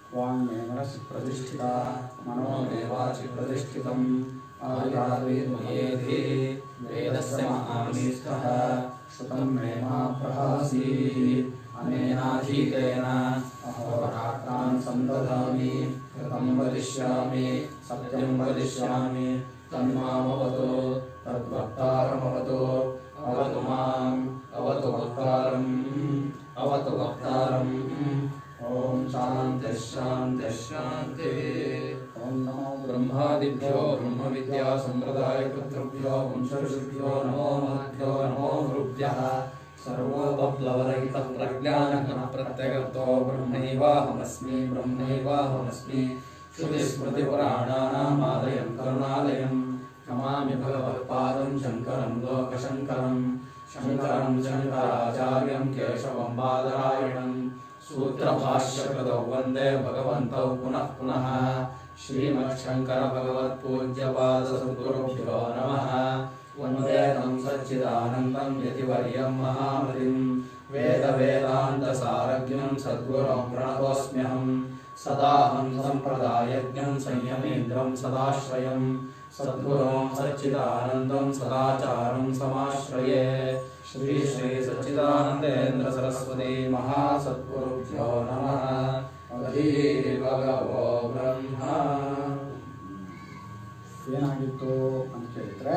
ವಾङ्मे मनसि प्रतिष्ठिता मनो मे वाचि प्रतिष्ठितम् आयुरावीर्मयेधि वेदस्य महानिष्ठः श्रुतं मे मा प्रभासी अनेनाधीतेन अहोरात्रान् सन्ददामि कृतं वदिष्यामि सत्यं वदिष्यामि तन्मामवतु तद्वक्तारमवतु अवतु माम् अवतु वक्तारम् अवतु वक्तारम् ॐ शान्तिः शान्तिः शान्तिः ॐ नमो ब्रह्मादिभ्यो ब्रह्मविद्यासम्प्रदायकर्तृभ्यो वंशऋषिभ्यो नमो महद्भ्यो नमो गुरुभ्यः सर्वोपप्लवरहितः प्रज्ञानघनप्रत्यगतो ब्रह्मैवाहमस्मि ब्रह्मैवाहमस्मि श्रुतिस्मृतिपुराणानामालयं करुणालयं नमामि भगवत्पादं शङ्करं लोकशङ्करं शङ्करं शङ्कराचार्यं केशवं बादरायणं सूत्रभाष्यकृतौ वन्दे भगवन्तौ पुनः पुनः श्रीमच्छङ्करभगवत्पूज्यपादसद्गुरुभ्यो नमः वन्दे तं सच्चिदानन्दं यतिवर्यं महामतिं वेदवेदान्तसारज्ञं सद्गुरुं प्रणतोऽस्म्यहं सदाहं सम्प्रदायज्ञं संयमेन्द्रं सदाश्रयं सद्गुरुं सच्चिदानन्दं सदाचारं समाश्रये श्री श्री सच्चिदानन्देन्द्र सरस्वती महासद्गुरुभ्यो नमः अधी भगवो ब्रह्म ಏನಾಗಿತ್ತು ಅಂತ ಕೇಳಿದ್ರೆ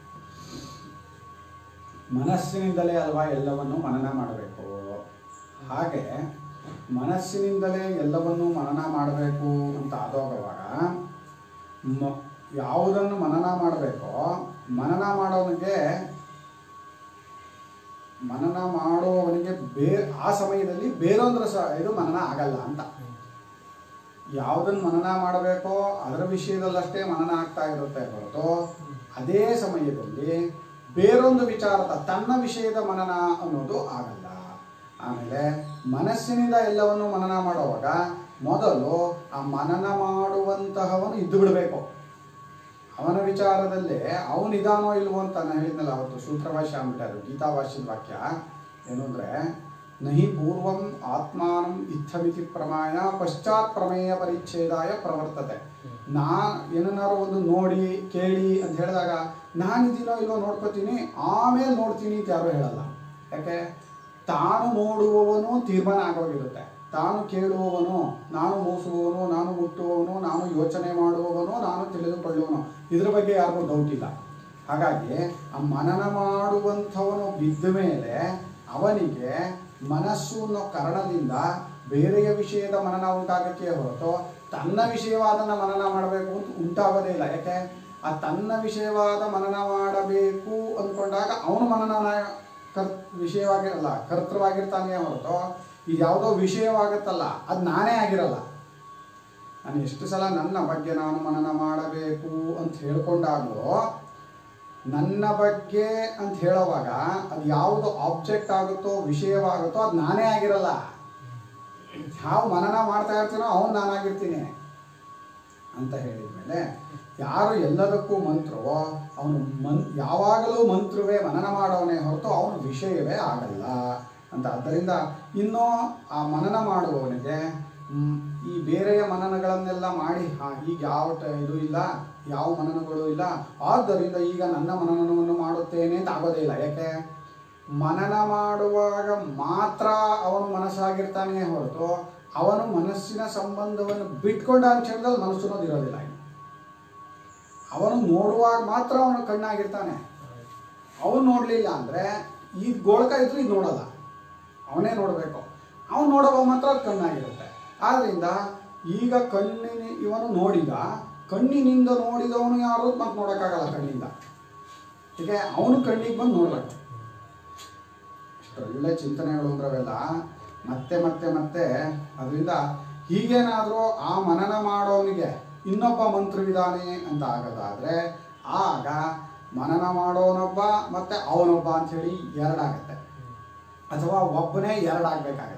ಮನಸ್ಸಿನಿಂದಲೇ ಅಲ್ವಾ ಎಲ್ಲವನ್ನು ಮನನ ಮಾಡಬೇಕು ಹಾಗೆ ಮನಸ್ಸಿನಿಂದಲೇ ಎಲ್ಲವನ್ನು ಮನನ ಮಾಡಬೇಕು ಅಂತ ಆದೋಗವಾಗ ಮ ಯಾವುದನ್ನು ಮನನ ಮಾಡಬೇಕೋ ಮನನ ಮಾಡೋನಿಗೆ ಮನನ ಮಾಡುವವನಿಗೆ ಬೇ ಆ ಸಮಯದಲ್ಲಿ ಬೇರೊಂದರ ಸ ಇದು ಮನನ ಆಗಲ್ಲ ಅಂತ ಯಾವುದನ್ನು ಮನನ ಮಾಡಬೇಕೋ ಅದರ ವಿಷಯದಲ್ಲಷ್ಟೇ ಮನನ ಆಗ್ತಾ ಇರುತ್ತೆ ಹೊರತು ಅದೇ ಸಮಯದಲ್ಲಿ ಬೇರೊಂದು ವಿಚಾರದ ತನ್ನ ವಿಷಯದ ಮನನ ಅನ್ನೋದು ಆಗಲ್ಲ ಆಮೇಲೆ ಮನಸ್ಸಿನಿಂದ ಎಲ್ಲವನ್ನು ಮನನ ಮಾಡುವಾಗ ಮೊದಲು ಆ ಮನನ ಮಾಡುವಂತಹವನು ಇದ್ದು ಬಿಡಬೇಕು ಅವನ ವಿಚಾರದಲ್ಲೇ ಅವನು ಇದಾನೋ ಇಲ್ವೋ ಅಂತ ನಾನು ಹೇಳಿದ್ನಲ್ಲ ಅವತ್ತು ಸೂತ್ರಭಾಷ್ಯ ಅಂದ್ಬಿಟ್ಟೆ ಅದು ಗೀತಾಭಾಷ್ಯದ ವಾಕ್ಯ ಏನು ಅಂದರೆ ನಹಿ ಪೂರ್ವಂ ಆತ್ಮಾನಂ ಇತ್ತಮಿತಿ ಪ್ರಮಾಣ ಪಶ್ಚಾತ್ ಪ್ರಮೇಯ ಪರಿಚ್ಛೇದಾಯ ಪ್ರವರ್ತತೆ ನಾ ಏನನ್ನಾರು ಒಂದು ನೋಡಿ ಕೇಳಿ ಅಂತ ಹೇಳಿದಾಗ ನಾನಿದ್ದೀನೋ ಇಲ್ವೋ ನೋಡ್ಕೋತೀನಿ ಆಮೇಲೆ ನೋಡ್ತೀನಿ ಅಂತ ಯಾರು ಹೇಳಲ್ಲ ಯಾಕೆ ತಾನು ನೋಡುವವನು ತೀರ್ಮಾನ ಆಗೋಗಿರುತ್ತೆ ತಾನು ಕೇಳುವವನು ನಾನು ಮೂಸುವವನು ನಾನು ಮುಟ್ಟುವವನು ನಾನು ಯೋಚನೆ ಮಾಡುವವನು ನಾನು ತಿಳಿದುಕೊಳ್ಳುವವನು ಇದ್ರ ಬಗ್ಗೆ ಯಾರಿಗೂ ಡೌಟ್ ಇಲ್ಲ ಹಾಗಾಗಿ ಆ ಮನನ ಮಾಡುವಂಥವನು ಬಿದ್ದ ಮೇಲೆ ಅವನಿಗೆ ಮನಸ್ಸು ಅನ್ನೋ ಕಾರಣದಿಂದ ಬೇರೆಯ ವಿಷಯದ ಮನನ ಉಂಟಾಗಕ್ಕೆ ಹೊರತು ತನ್ನ ವಿಷಯವಾದನ್ನ ಮನನ ಮಾಡಬೇಕು ಅಂತ ಉಂಟಾಗೋದೇ ಇಲ್ಲ ಯಾಕೆ ಆ ತನ್ನ ವಿಷಯವಾದ ಮನನ ಮಾಡಬೇಕು ಅಂದ್ಕೊಂಡಾಗ ಅವನು ಮನನ ಕರ್ ವಿಷಯವಾಗಿರಲ್ಲ ಕರ್ತೃವಾಗಿರ್ತಾನೆ ಹೊರತು ಇದು ಯಾವುದೋ ವಿಷಯವಾಗುತ್ತಲ್ಲ ಅದು ನಾನೇ ಆಗಿರಲ್ಲ ನಾನು ಎಷ್ಟು ಸಲ ನನ್ನ ಬಗ್ಗೆ ನಾನು ಮನನ ಮಾಡಬೇಕು ಅಂತ ಹೇಳ್ಕೊಂಡಾಗಲೂ ನನ್ನ ಬಗ್ಗೆ ಅಂತ ಹೇಳೋವಾಗ ಅದು ಯಾವುದು ಆಬ್ಜೆಕ್ಟ್ ಆಗುತ್ತೋ ವಿಷಯವಾಗುತ್ತೋ ಅದು ನಾನೇ ಆಗಿರಲ್ಲ ಯಾವ ಮನನ ಮಾಡ್ತಾ ಇರ್ತೀನೋ ಅವನು ನಾನಾಗಿರ್ತೀನಿ ಅಂತ ಹೇಳಿದ್ಮೇಲೆ ಯಾರು ಎಲ್ಲದಕ್ಕೂ ಮಂತ್ರವೋ ಅವನು ಮನ್ ಯಾವಾಗಲೂ ಮಂತ್ರವೇ ಮನನ ಮಾಡೋವನೇ ಹೊರತು ಅವನು ವಿಷಯವೇ ಆಗಲ್ಲ ಅಂತ ಆದ್ದರಿಂದ ಇನ್ನೂ ಆ ಮನನ ಮಾಡುವವನಿಗೆ ಮ್, ಈ ಬೇರೆಯ ಮನನಗಳನ್ನೆಲ್ಲ ಮಾಡಿ ಹಾ ಈಗ ಯಾವ ಟ- ಇದು ಇಲ್ಲ ಯಾವ ಮನನಗಳು ಇಲ್ಲ ಆದ್ದರಿಂದ ಈಗ ನನ್ನ ಮನನವನ್ನು ಮಾಡುತ್ತೇನೆ ಅಂತ ಆಗೋದೇ ಇಲ್ಲ ಯಾಕೆ ಮನನ ಮಾಡುವಾಗ ಮಾತ್ರ ಅವನು ಮನಸ್ಸಾಗಿರ್ತಾನೆ ಹೊರತು ಅವನು ಮನಸ್ಸಿನ ಸಂಬಂಧವನ್ನು ಬಿಟ್ಕೊಂಡ ಕ್ಷಣದಲ್ಲಿ ಮನಸ್ಸು ಅನ್ನೋದು ಇರೋದಿಲ್ಲ ಇನ್ನು. ಅವನು ನೋಡುವಾಗ ಮಾತ್ರ ಅವನು ಕಣ್ಣಾಗಿರ್ತಾನೆ ಅವನು ನೋಡಲಿಲ್ಲ ಅಂದರೆ ಈ ಗೋಳಕ ಇದ್ರೂ ಇದು ನೋಡಲ್ಲ ಅವನೇ ನೋಡಬೇಕು ಅವನು ನೋಡುವಾಗ ಮಾತ್ರ ಅದು ಕಣ್ಣಾಗಿರುತ್ತೆ ಆದ್ದರಿಂದ ಈಗ ಕಣ್ಣಿನ ಇವನು ನೋಡಿದ ಕಣ್ಣಿನಿಂದ ನೋಡಿದವನು ಯಾರು ಮತ್ತೆ ನೋಡೋಕ್ಕಾಗಲ್ಲ ಕಣ್ಣಿಂದ ಹೀಗೆ ಅವನು ಕಣ್ಣಿಗೆ ಬಂದು ನೋಡಬೇಕು ಒಳ್ಳೆ ಚಿಂತನೆಗಳು ಅಂದ್ರವೆಲ್ಲ ಮತ್ತೆ ಮತ್ತೆ ಮತ್ತೆ ಅದರಿಂದ ಹೀಗೇನಾದರೂ ಆ ಮನನ ಮಾಡೋನಿಗೆ ಇನ್ನೊಬ್ಬ ಮಂತ್ರವಿದಾನೆ ಅಂತ ಆಗೋದಾದ್ರೆ ಆಗ ಮನನ ಮಾಡೋನೊಬ್ಬ ಮತ್ತೆ ಅವನೊಬ್ಬ ಅಂಥೇಳಿ ಎರಡಾಗತ್ತೆ ಅಥವಾ ಒಬ್ಬನೇ ಎರಡಾಗಬೇಕಾಗತ್ತೆ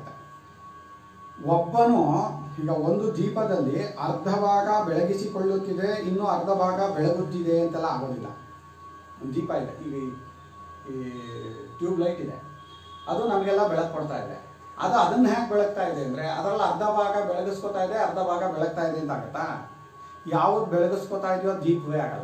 ಒಬ್ಬನು ಈಗ ಒಂದು ದೀಪದಲ್ಲಿ ಅರ್ಧ ಭಾಗ ಬೆಳಗಿಸಿಕೊಳ್ಳುತ್ತಿದೆ ಇನ್ನು ಅರ್ಧ ಭಾಗ ಬೆಳಗುತ್ತಿದೆ ಅಂತೆಲ್ಲ ಆಗೋದಿಲ್ಲ ಒಂದು ದೀಪ ಇದೆ ಈಗ ಈ- ಈ ಟ್ಯೂಬ್ ಲೈಟ್ ಇದೆ ಅದು ನಮಗೆಲ್ಲ ಬೆಳಕು ಕೊಡ್ತಾ ಇದೆ ಅದು ಅದನ್ನ ಹೇಗೆ ಬೆಳಗ್ತಾ ಇದೆ ಅಂದ್ರೆ ಅದರಲ್ಲಿ ಅರ್ಧ ಭಾಗ ಬೆಳಗಿಸ್ಕೊತಾ ಇದೆ ಅರ್ಧ ಭಾಗ ಬೆಳಗ್ತಾ ಇದೆ ಅಂತ ಆಗತ್ತಾ ಯಾವ್ದು ಬೆಳಗಿಸ್ಕೊತಾ ಇದೆಯೋ ಅದು ದೀಪವೇ ಆಗಲ್ಲ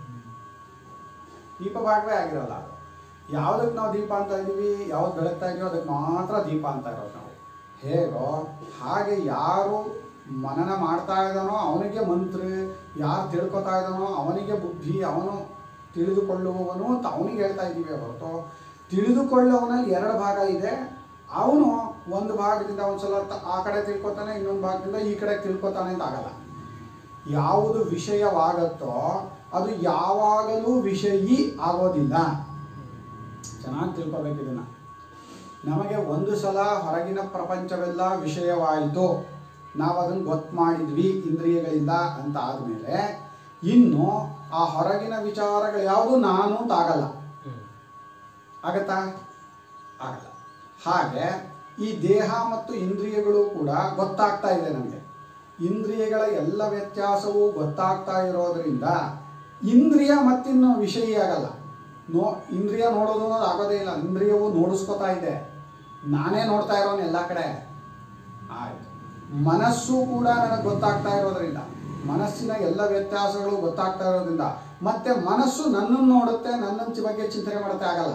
ದೀಪ ಭಾಗವೇ ಆಗಿರಲ್ಲ ಅದು ಯಾವುದಕ್ಕೆ ನಾವು ದೀಪ ಅಂತ ಇದೀವಿ ಯಾವ್ದು ಬೆಳಗ್ತಾ ಇದೆಯೋ ಅದಕ್ಕೆ ಮಾತ್ರ ದೀಪ ಅಂತ ಇರೋದು ನಾವು ಹೇಗೋ ಹಾಗೆ ಯಾರು ಮನನ ಮಾಡ್ತಾ ಇದ್ದಾನೋ ಅವನಿಗೆ ಮಂತ್ರ ಯಾರು ತಿಳ್ಕೊತಾ ಇದ್ದಾನೋ ಅವನಿಗೆ ಬುದ್ಧಿ ಅವನು ತಿಳಿದುಕೊಳ್ಳುವವನು ಅಂತ ಅವನಿಗೆ ಹೇಳ್ತಾ ಇದ್ದೀವಿ ಹೊರತು ತಿಳಿದುಕೊಳ್ಳುವವನಲ್ಲಿ ಎರಡು ಭಾಗ ಇದೆ ಅವನು ಒಂದು ಭಾಗದಿಂದ ಒಂದ್ಸಲ ತ- ಆ ಕಡೆ ತಿಳ್ಕೊತಾನೆ ಇನ್ನೊಂದು ಭಾಗದಿಂದ ಈ ಕಡೆ ತಿಳ್ಕೊತಾನೆ ಅಂತ ಆಗಲ್ಲ ಯಾವುದು ವಿಷಯವಾಗತ್ತೋ ಅದು ಯಾವಾಗಲೂ ವಿಷಯಿ ಆಗೋದಿಲ್ಲ ಚೆನ್ನಾಗಿ ತಿಳ್ಕೊಬೇಕು ಇದನ್ನ ನಮಗೆ ಒಂದು ಸಲ ಹೊರಗಿನ ಪ್ರಪಂಚವೆಲ್ಲ ವಿಷಯವಾಯಿತು ನಾವು ಅದನ್ನು ಗೊತ್ತು ಮಾಡಿದ್ವಿ ಇಂದ್ರಿಯಗಳಿಂದ ಅಂತ ಆದಮೇಲೆ ಇನ್ನು ಆ ಹೊರಗಿನ ವಿಚಾರಗಳು ಯಾವುದು ನಾನು ಅಂತ ಆಗಲ್ಲ ಆಗತ್ತಾ ಆಗಲ್ಲ ಹಾಗೆ ಈ ದೇಹ ಮತ್ತು ಇಂದ್ರಿಯಗಳು ಕೂಡ ಗೊತ್ತಾಗ್ತಾ ಇದೆ ನಮಗೆ ಇಂದ್ರಿಯಗಳ ಎಲ್ಲ ವ್ಯತ್ಯಾಸವೂ ಗೊತ್ತಾಗ್ತಾ ಇರೋದ್ರಿಂದ ಇಂದ್ರಿಯ ಮತ್ತಿನ್ನು ವಿಷಯ ಆಗಲ್ಲ ನೋ ಇಂದ್ರಿಯ ನೋಡೋದು ಅನ್ನೋದು ಆಗೋದೇ ಇಲ್ಲ ಇಂದ್ರಿಯವು ನೋಡಿಸ್ಕೊತಾ ಇದೆ ನಾನೇ ನೋಡ್ತಾ ಇರೋನು ಎಲ್ಲ ಕಡೆ ಆಯ್ತು ಮನಸ್ಸು ಕೂಡ ನನಗೆ ಗೊತ್ತಾಗ್ತಾ ಇರೋದ್ರಿಂದ ಮನಸ್ಸಿನ ಎಲ್ಲ ವ್ಯತ್ಯಾಸಗಳು ಗೊತ್ತಾಗ್ತಾ ಇರೋದ್ರಿಂದ ಮತ್ತೆ ಮನಸ್ಸು ನನ್ನನ್ನು ನೋಡುತ್ತೆ ನನ್ನ ಬಗ್ಗೆ ಚಿಂತನೆ ಮಾಡುತ್ತೆ ಆಗಲ್ಲ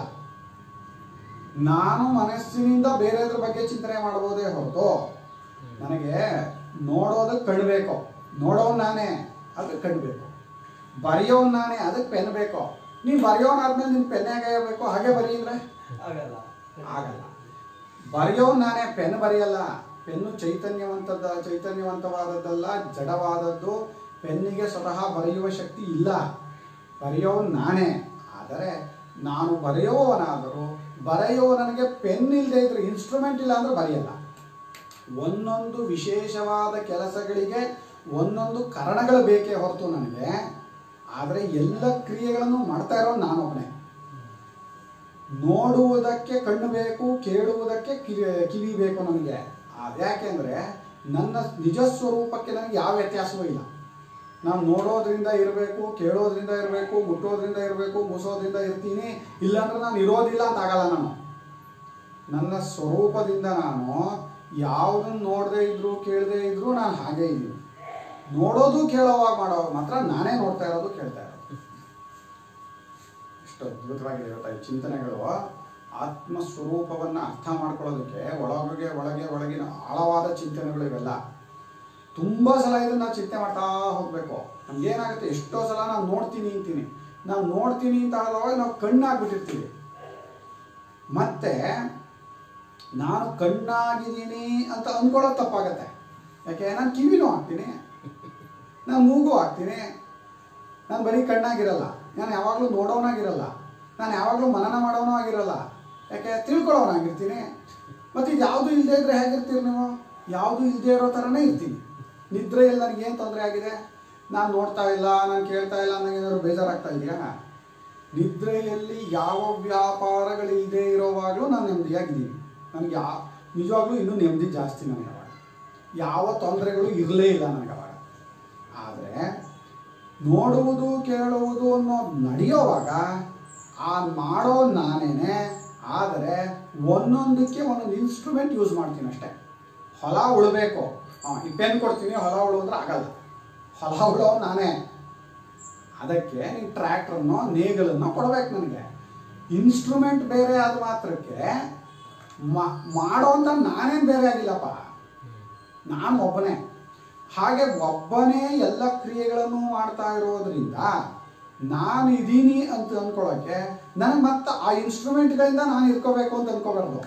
ನಾನು ಮನಸ್ಸಿನಿಂದ ಬೇರೆದ್ರ ಬಗ್ಗೆ ಚಿಂತನೆ ಮಾಡ್ಬೋದೇ ಹೊರತು ನನಗೆ ನೋಡೋದಕ್ಕೆ ಕಣ್ಬೇಕು ನೋಡೋನ್ ನಾನೇ ಅದಕ್ಕೆ ಕಣ್ಬೇಕು ಬರೆಯೋನ್ ನಾನೇ ಅದಕ್ಕೆ ಪೆನ್ ಬೇಕು ನೀನು ಬರೆಯೋನಾದ್ಮೇಲೆ ನಿನ್ ಪೆನ್ ಹೇಗೆ ಬೇಕು ಹಾಗೆ ಬರೀ ಅಂದ್ರೆ ಆಗಲ್ಲ ಆಗಲ್ಲ ಬರೆಯೋನ್ ನಾನೇ ಪೆನ್ ಬರೆಯಲ್ಲ ಪೆನ್ನು ಚೈತನ್ಯವಂತದ ಚೈತನ್ಯವಂತವಾದದ್ದಲ್ಲ ಜಡವಾದದ್ದು ಪೆನ್ನಿಗೆ ಸ್ವತಃ ಬರೆಯುವ ಶಕ್ತಿ ಇಲ್ಲ ಬರೆಯೋನ್ ನಾನೇ ಆದರೆ ನಾನು ಬರೆಯುವವನಾದರೂ ಬರೆಯುವ ನನಗೆ ಪೆನ್ ಇಲ್ಲದೆ ಇದ್ರೆ ಇನ್ಸ್ಟ್ರೂಮೆಂಟ್ ಇಲ್ಲ ಅಂದ್ರೆ ಬರೆಯಲ್ಲ ಒಂದೊಂದು ವಿಶೇಷವಾದ ಕೆಲಸಗಳಿಗೆ ಒಂದೊಂದು ಕಾರಣಗಳು ಬೇಕೇ ಹೊರತು ನನಗೆ ಆದರೆ ಎಲ್ಲ ಕ್ರಿಯೆಗಳನ್ನು ಮಾಡ್ತಾ ಇರೋ ನಾನೊಬ್ಬನೇ ನೋಡುವುದಕ್ಕೆ ಕಣ್ಣು ಬೇಕು ಕೇಳುವುದಕ್ಕೆ ಕಿವಿ ಕಿವಿ ಬೇಕು ನನಗೆ ಅದ್ಯಾಕೆಂದ್ರೆ ನನ್ನ ನಿಜ ಸ್ವರೂಪಕ್ಕೆ ನನಗೆ ಯಾವ ವ್ಯತ್ಯಾಸವೂ ಇಲ್ಲ ನಾನು ನೋಡೋದ್ರಿಂದ ಇರಬೇಕು ಕೇಳೋದ್ರಿಂದ ಇರಬೇಕು ಮುಟ್ಟೋದ್ರಿಂದ ಇರಬೇಕು ಮುಸೋದ್ರಿಂದ ಇರ್ತೀನಿ ಇಲ್ಲಾಂದ್ರೆ ನಾನು ಇರೋದಿಲ್ಲ ಅಂತ ಆಗಲ್ಲ ನಾನು ನನ್ನ ಸ್ವರೂಪದಿಂದ ನಾನು ಯಾವುದನ್ನು ನೋಡದೇ ಇದ್ರು ಕೇಳದೇ ಇದ್ರು ನಾನು ಹಾಗೆ ಇದ್ದೀನಿ ನೋಡೋದು ಕೇಳೋವಾಗ ಮಾಡೋವಾಗ ಮಾತ್ರ ನಾನೇ ನೋಡ್ತಾ ಇರೋದು ಕೇಳ್ತಾ ಇರೋದು ಇಷ್ಟು ಅದ್ಭುತವಾಗಿದೆ ಇವತ್ತು ಈ ಚಿಂತನೆಗಳು ಆತ್ಮ ಸ್ವರೂಪವನ್ನ ಅರ್ಥ ಮಾಡ್ಕೊಳ್ಳೋದಕ್ಕೆ ಒಳಗೆ ಒಳಗೆ ಒಳಗಿನ ಆಳವಾದ ಚಿಂತನೆಗಳು ಇವೆಲ್ಲ ತುಂಬಾ ಸಲ ಇದನ್ನ ನಾವು ಚಿಂತೆ ಮಾಡ್ತಾ ಹೋಗ್ಬೇಕು ನಮ್ಗೇನಾಗುತ್ತೆ ಎಷ್ಟೋ ಸಲ ನಾವು ನೋಡ್ತೀನಿ ಅಂತೀನಿ ನಾವು ನೋಡ್ತೀನಿ ಅಂತ ಆದಾಗ ನಾವು ಕಣ್ಣಾಗ್ಬಿಟ್ಟಿರ್ತೀವಿ ಮತ್ತೆ ನಾನು ಕಣ್ಣಾಗಿದ್ದೀನಿ ಅಂತ ಅನ್ಕೊಳ್ಳೋದು ತಪ್ಪಾಗತ್ತೆ ಯಾಕೆ ನಾನು ಕಿವಿನೂ ಹಾಕ್ತೀನಿ ನಾನು ಮೂಗು ಹಾಕ್ತೀನಿ ನಾನು ಬರೀ ಕಣ್ಣಾಗಿರಲ್ಲ ನಾನು ಯಾವಾಗಲೂ ನೋಡೋನಾಗಿರಲ್ಲ ನಾನು ಯಾವಾಗಲೂ ಮನನ ಮಾಡೋನೂ ಆಗಿರಲ್ಲ ಯಾಕೆ ತಿಳ್ಕೊಳ್ಳೋನಾಗಿರ್ತೀನಿ ಮತ್ತು ಇದು ಯಾವುದು ಇಲ್ಲದೆ ಇದ್ರೆ ಹೇಗಿರ್ತೀರಿ ನೀವು ಯಾವುದು ಇಲ್ಲದೆ ಇರೋ ಥರನೇ ಇರ್ತೀನಿ ನಿದ್ರೆಯಲ್ಲಿ ನನಗೇನು ತೊಂದರೆ ಆಗಿದೆ ನಾನು ನೋಡ್ತಾ ಇಲ್ಲ ನಾನು ಕೇಳ್ತಾ ಇಲ್ಲ ನನಗೆ ಏನಾದ್ರು ಬೇಜಾರಾಗ್ತಾ ಇದೆಯಾ ನಿದ್ರೆಯಲ್ಲಿ ಯಾವ ವ್ಯಾಪಾರಗಳಿಲ್ಲದೆ ಇರೋವಾಗಲೂ ನಾನು ನೆಮ್ಮದಿಯಾಗಿದ್ದೀನಿ ನನಗೆ ಯಾ ನಿಜವಾಗ್ಲೂ ಇನ್ನೂ ನೆಮ್ಮದಿ ಜಾಸ್ತಿ ನನಗೆ ಅವಾಗ ಯಾವ ತೊಂದರೆಗಳು ಇರಲೇ ಇಲ್ಲ ನನಗೆ ಅವಾಗ ಆದರೆ ನೋಡುವುದು ಕೇಳುವುದು ಅನ್ನೋದು ನಡೆಯೋವಾಗ ಆ ಮಾಡೋ ನಾನೇನೆ ಆದರೆ ಒಂದೊಂದಕ್ಕೆ ಒಂದೊಂದು ಇನ್ಸ್ಟ್ರೂಮೆಂಟ್ ಯೂಸ್ ಮಾಡ್ತೀನಿ ಅಷ್ಟೇ ಹೊಲ ಉಳಬೇಕು ಹಾಂ ಈ ಪೆನ್ ಕೊಡ್ತೀನಿ ಹೊಲ ಉಳಿದ್ರೆ ಆಗಲ್ಲ ಹೊಲ ಉಳೋ ನಾನೇ ಅದಕ್ಕೆ ನೀನು ಟ್ರ್ಯಾಕ್ಟ್ರನ್ನೋ ನೇಗಲನ್ನೋ ಕೊಡ್ಬೇಕು ನನಗೆ ಇನ್ಸ್ಟ್ರೂಮೆಂಟ್ ಬೇರೆ ಆದ ಮಾತ್ರಕ್ಕೆ ಮಾ- ಮಾಡೋ ಅಂತ ನಾನೇನು ಬೇರೆ ಆಗಿಲ್ಲಪ್ಪ ನಾನು ಒಬ್ಬನೇ ಹಾಗೆ ಒಬ್ಬನೇ ಎಲ್ಲ ಕ್ರಿಯೆಗಳನ್ನು ಮಾಡ್ತಾ ಇರೋದ್ರಿಂದ ನಾನು ಇದ್ದೀನಿ ಅಂತ ಅನ್ಕೊಳ್ಳೋಕೆ ನನಗೆ ಮತ್ತೆ ಆ ಇನ್ಸ್ಟ್ರೂಮೆಂಟ್ಗಳಿಂದ ನಾನು ಇರ್ಕೋಬೇಕು ಅಂತ ಅನ್ಕೋಬಾರ್ದು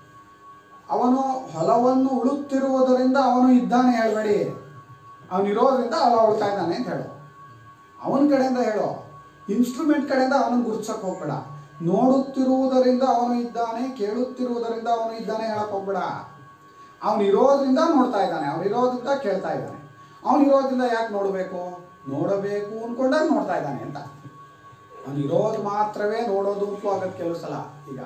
ಅವನು ಹೊಲವನ್ನು ಉಳುತ್ತಿರುವುದರಿಂದ ಅವನು ಇದ್ದಾನೆ ಹೇಳಬೇಡಿ ಅವನಿರೋದ್ರಿಂದ ಹೊಲ ಉಳ್ತಾ ಇದ್ದಾನೆ ಅಂತ ಹೇಳು ಅವನ ಕಡೆಯಿಂದ ಹೇಳು ಇನ್ಸ್ಟ್ರೂಮೆಂಟ್ ಕಡೆಯಿಂದ ಅವನನ್ನು ಗುರುತಿಸಕ್ಕೆ ಹೋಗ್ಬೇಡ ನೋಡುತ್ತಿರುವುದರಿಂದ ಅವನು ಇದ್ದಾನೆ ಕೇಳುತ್ತಿರುವುದರಿಂದ ಅವನು ಇದ್ದಾನೆ ಹೇಳಕ್ ಹೋಗ್ಬೇಡ ಅವನು ಇರೋದ್ರಿಂದ ನೋಡ್ತಾ ಇದ್ದಾನೆ ಅವನು ಇರೋದ್ರಿಂದ ಕೇಳ್ತಾ ಇದ್ದಾನೆ ಅವನು ಇರೋದ್ರಿಂದ ಯಾಕೆ ನೋಡಬೇಕು ನೋಡಬೇಕು ಅನ್ಕೊಂಡಾಗ ನೋಡ್ತಾ ಇದ್ದಾನೆ ಅಂತ ಅವನು ಇರೋದು ಮಾತ್ರವೇ ನೋಡೋದು ಅಂತೂ ಆಗತ್ತೆ ಕೆಲವು ಸಲ ಈಗ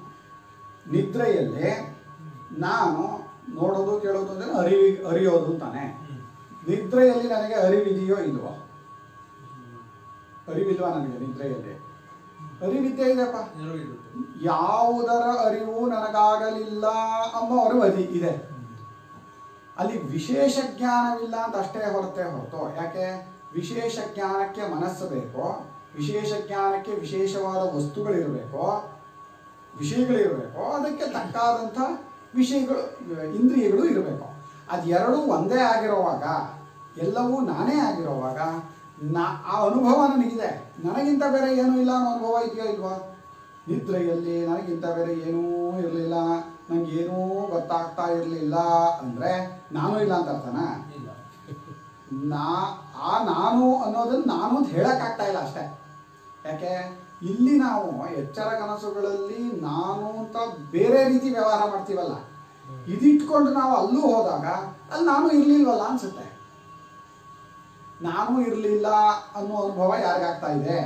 ನಿದ್ರೆಯಲ್ಲಿ ನಾನು ನೋಡೋದು ಕೇಳೋದು ಅಂದರೆ ಅರಿವಿ ಅರಿಯೋದು ಅಂತಾನೆ ನಿದ್ರೆಯಲ್ಲಿ ನನಗೆ ಅರಿವಿದೆಯೋ ಇಲ್ವೋ ಅರಿವಿಲ್ವಾ ನನಗೆ ನಿದ್ರೆಯಲ್ಲಿ ಅರಿವಿದ್ಯೆ ಇದೆಪ್ಪ ಎಲ್ಲರೂ ಇರುತ್ತೆ ಯಾವುದರ ಅರಿವು ನನಗಾಗಲಿಲ್ಲ ಅನ್ನೋ ಅರಿವು ಅದಿ ಇದೆ ಅಲ್ಲಿ ವಿಶೇಷ ಜ್ಞಾನವಿಲ್ಲ ಅಂತ ಅಷ್ಟೇ ಹೊರತೆ ಹೊರತು ಯಾಕೆ ವಿಶೇಷ ಜ್ಞಾನಕ್ಕೆ ಮನಸ್ಸು ಬೇಕು ವಿಶೇಷ ಜ್ಞಾನಕ್ಕೆ ವಿಶೇಷವಾದ ವಸ್ತುಗಳಿರಬೇಕು ವಿಷಯಗಳಿರಬೇಕು ಅದಕ್ಕೆ ತಕ್ಕಾದಂಥ ವಿಷಯಗಳು ಇಂದ್ರಿಯಗಳು ಇರಬೇಕು ಅದೆರಡೂ ಒಂದೇ ಆಗಿರುವಾಗ ಎಲ್ಲವೂ ನಾನೇ ಆಗಿರುವಾಗ ನಾ ಆ ಅನುಭವ ನನಗಿದೆ ನನಗಿಂತ ಬೇರೆ ಏನೂ ಇಲ್ಲ ಅನ್ನೋ ಅನುಭವ ಇದೆಯಾ ಇಲ್ವಾ ನಿದ್ರೆಯಲ್ಲಿ ನನಗಿಂತ ಬೇರೆ ಏನೂ ಇರಲಿಲ್ಲ ನನಗೇನೂ ಗೊತ್ತಾಗ್ತಾ ಇರಲಿಲ್ಲ ಅಂದರೆ ನಾನು ಇಲ್ಲ ಅಂತ ಅರ್ಥನಾ ಇಲ್ಲ ನಾ ಆ ನಾನು ಅನ್ನೋದನ್ನ ನಾನು ಅಂತ ಹೇಳಕ್ಕಾಗ್ತಾ ಇಲ್ಲ ಅಷ್ಟೇ ಯಾಕೆ ಇಲ್ಲಿ ನಾವು ಎಚ್ಚರ ಕನಸುಗಳಲ್ಲಿ ನಾನು ಅಂತ ಬೇರೆ ರೀತಿ ವ್ಯವಹಾರ ಮಾಡ್ತೀವಲ್ಲ ಇದಿಟ್ಕೊಂಡು ನಾವು ಅಲ್ಲೂ ಹೋದಾಗ ಅಲ್ಲಿ ನಾನು ಇರ್ಲಿಲ್ವಲ್ಲ ಅನ್ಸುತ್ತೆ ನಾನು ಇರಲಿಲ್ಲ ಅನ್ನೋ ಅನುಭವ ಯಾರಿಗಾಗ್ತಾ ಇದೆ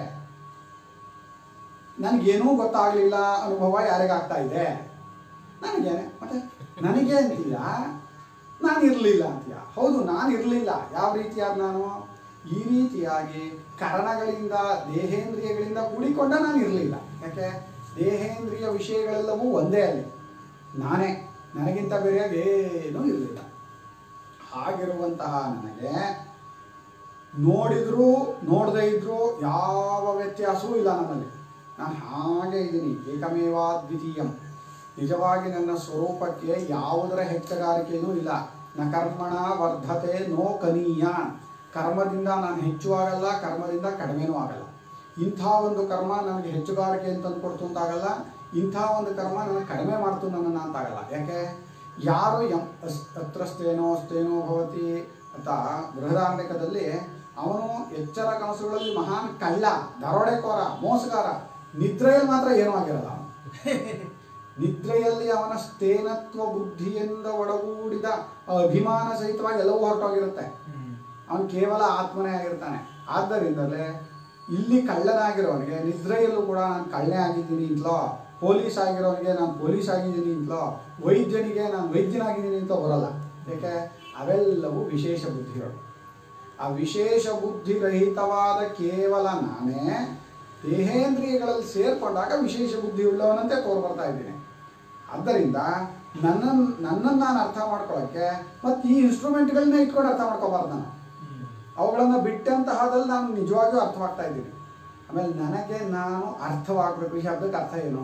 ನನಗೇನೂ ಗೊತ್ತಾಗ್ಲಿಲ್ಲ ಅನುಭವ ಯಾರಿಗಾಗ್ತಾ ಇದೆ ನನಗೇನೆ ಮತ್ತೆ ನನಗೆ ಅಂತೀಯ ನಾನು ಇರಲಿಲ್ಲ ಅಂತೀಯ ಹೌದು ನಾನು ಇರಲಿಲ್ಲ ಯಾವ ರೀತಿಯಾದ ನಾನು ಈ ರೀತಿಯಾಗಿ ಕರಣಗಳಿಂದ ದೇಹೇಂದ್ರಿಯಗಳಿಂದ ಕೂಡಿಕೊಂಡ ನಾನು ಇರಲಿಲ್ಲ ಯಾಕೆ ದೇಹೇಂದ್ರಿಯ ವಿಷಯಗಳೆಲ್ಲವೂ ಒಂದೇ ಅಲ್ಲಿ ನಾನೇ ನನಗಿಂತ ಬೇರೆಯಾಗಿ ಏನೂ ಇರಲಿಲ್ಲ ಹಾಗಿರುವಂತಹ ನನಗೆ ನೋಡಿದ್ರು ನೋಡದೇ ಇದ್ರು ಯಾವ ವ್ಯತ್ಯಾಸವೂ ಇಲ್ಲ ನನ್ನಲ್ಲಿ ನಾನು ಹಾಗೆ ಇದ್ದೀನಿ ಏಕಮೇವಾ ದ್ವಿತೀಯಂ ನಿಜವಾಗಿ ನನ್ನ ಸ್ವರೂಪಕ್ಕೆ ಯಾವುದರ ಹೆಚ್ಚಗಾರಿಕೆಯೂ ಇಲ್ಲ ನ ಕರ್ಮಣ ವರ್ಧತೆ ನೋ ಕನೀಯ ಕರ್ಮದಿಂದ ನಾನು ಹೆಚ್ಚು ಆಗಲ್ಲ ಕರ್ಮದಿಂದ ಕಡಿಮೆನೂ ಆಗಲ್ಲ ಇಂಥ ಒಂದು ಕರ್ಮ ನನಗೆ ಹೆಚ್ಚುಗಾರಿಕೆ ಅಂತ ಅಂದ್ಕೊಡ್ತು ಅಂತಾಗಲ್ಲ ಇಂಥ ಒಂದು ಕರ್ಮ ನನಗೆ ಕಡಿಮೆ ಮಾಡ್ತು ನನ್ನನ್ನು ಅಂತಾಗಲ್ಲ ಯಾಕೆ ಯಾರು ಎಂ ಅಸ್ ಅತ್ರಸ್ತೇನೋ ಅಸ್ತೇನೋ ಭವತಿ ಅಂತ ಬೃಹದಾರಣ್ಯಕದಲ್ಲಿ ಅವನು ಎಚ್ಚರ ಕನಸುಗಳಲ್ಲಿ ಮಹಾನ್ ಕಳ್ಳ ದರೋಡೆಕೋರ ಮೋಸಗಾರ ನಿದ್ರೆಯಲ್ಲಿ ಮಾತ್ರ ಏನೂ ಆಗಿರಲ್ಲ ಅವನು ನಿದ್ರೆಯಲ್ಲಿ ಅವನ ಸ್ಥೇನತ್ವ ಬುದ್ಧಿಯಿಂದ ಒಡಗೂಡಿದ ಅಭಿಮಾನ ಸಹಿತವಾಗಿ ಎಲ್ಲವೂ ಹೊರಟೋಗಿರುತ್ತೆ ಅವನು ಕೇವಲ ಆತ್ಮನೇ ಆಗಿರ್ತಾನೆ ಆದ್ದರಿಂದಲೇ ಇಲ್ಲಿ ಕಳ್ಳನಾಗಿರೋನಿಗೆ ನಿದ್ರೆಯಲ್ಲೂ ಕೂಡ ನಾನು ಕಳ್ಳೆ ಆಗಿದ್ದೀನಿ ಅಂತಲೋ ಪೊಲೀಸ್ ಆಗಿರೋನಿಗೆ ನಾನು ಪೊಲೀಸ್ ಆಗಿದ್ದೀನಿ ಅಂತಲೋ ವೈದ್ಯನಿಗೆ ನಾನು ವೈದ್ಯನಾಗಿದ್ದೀನಿ ಅಂತ ಬರಲ್ಲ ಯಾಕೆ ಅವೆಲ್ಲವೂ ವಿಶೇಷ ಬುದ್ಧಿಗಳು ಆ ವಿಶೇಷ ಬುದ್ಧಿ ರಹಿತವಾದ ಕೇವಲ ನಾನೇ ದೇಹೇಂದ್ರಿಯಗಳಲ್ಲಿ ಸೇರ್ಕೊಂಡಾಗ ವಿಶೇಷ ಬುದ್ಧಿ ಉಳ್ಳವನಂತೆ ತೋರ್ ಬರ್ತಾ ಇದ್ದೀನಿ ಆದ್ದರಿಂದ ನನ್ನನ್ನು ನನ್ನನ್ನು ನಾನು ಅರ್ಥ ಮಾಡ್ಕೊಳ್ಳೋಕ್ಕೆ ಮತ್ತು ಈ ಇನ್ಸ್ಟ್ರೂಮೆಂಟ್ಗಳನ್ನ ಇಟ್ಕೊಂಡು ಅರ್ಥ ಮಾಡ್ಕೋಬಾರ್ದು ನಾನು ಅವುಗಳನ್ನು ಬಿಟ್ಟಂತಹದಲ್ಲಿ ನಾನು ನಿಜವಾಗಿಯೂ ಅರ್ಥವಾಗ್ತಾ ಇದ್ದೀನಿ ಆಮೇಲೆ ನನಗೆ ನಾನು ಅರ್ಥವಾಗಬೇಕು ಈ ಶಬ್ದಕ್ಕೆ ಅರ್ಥ ಏನು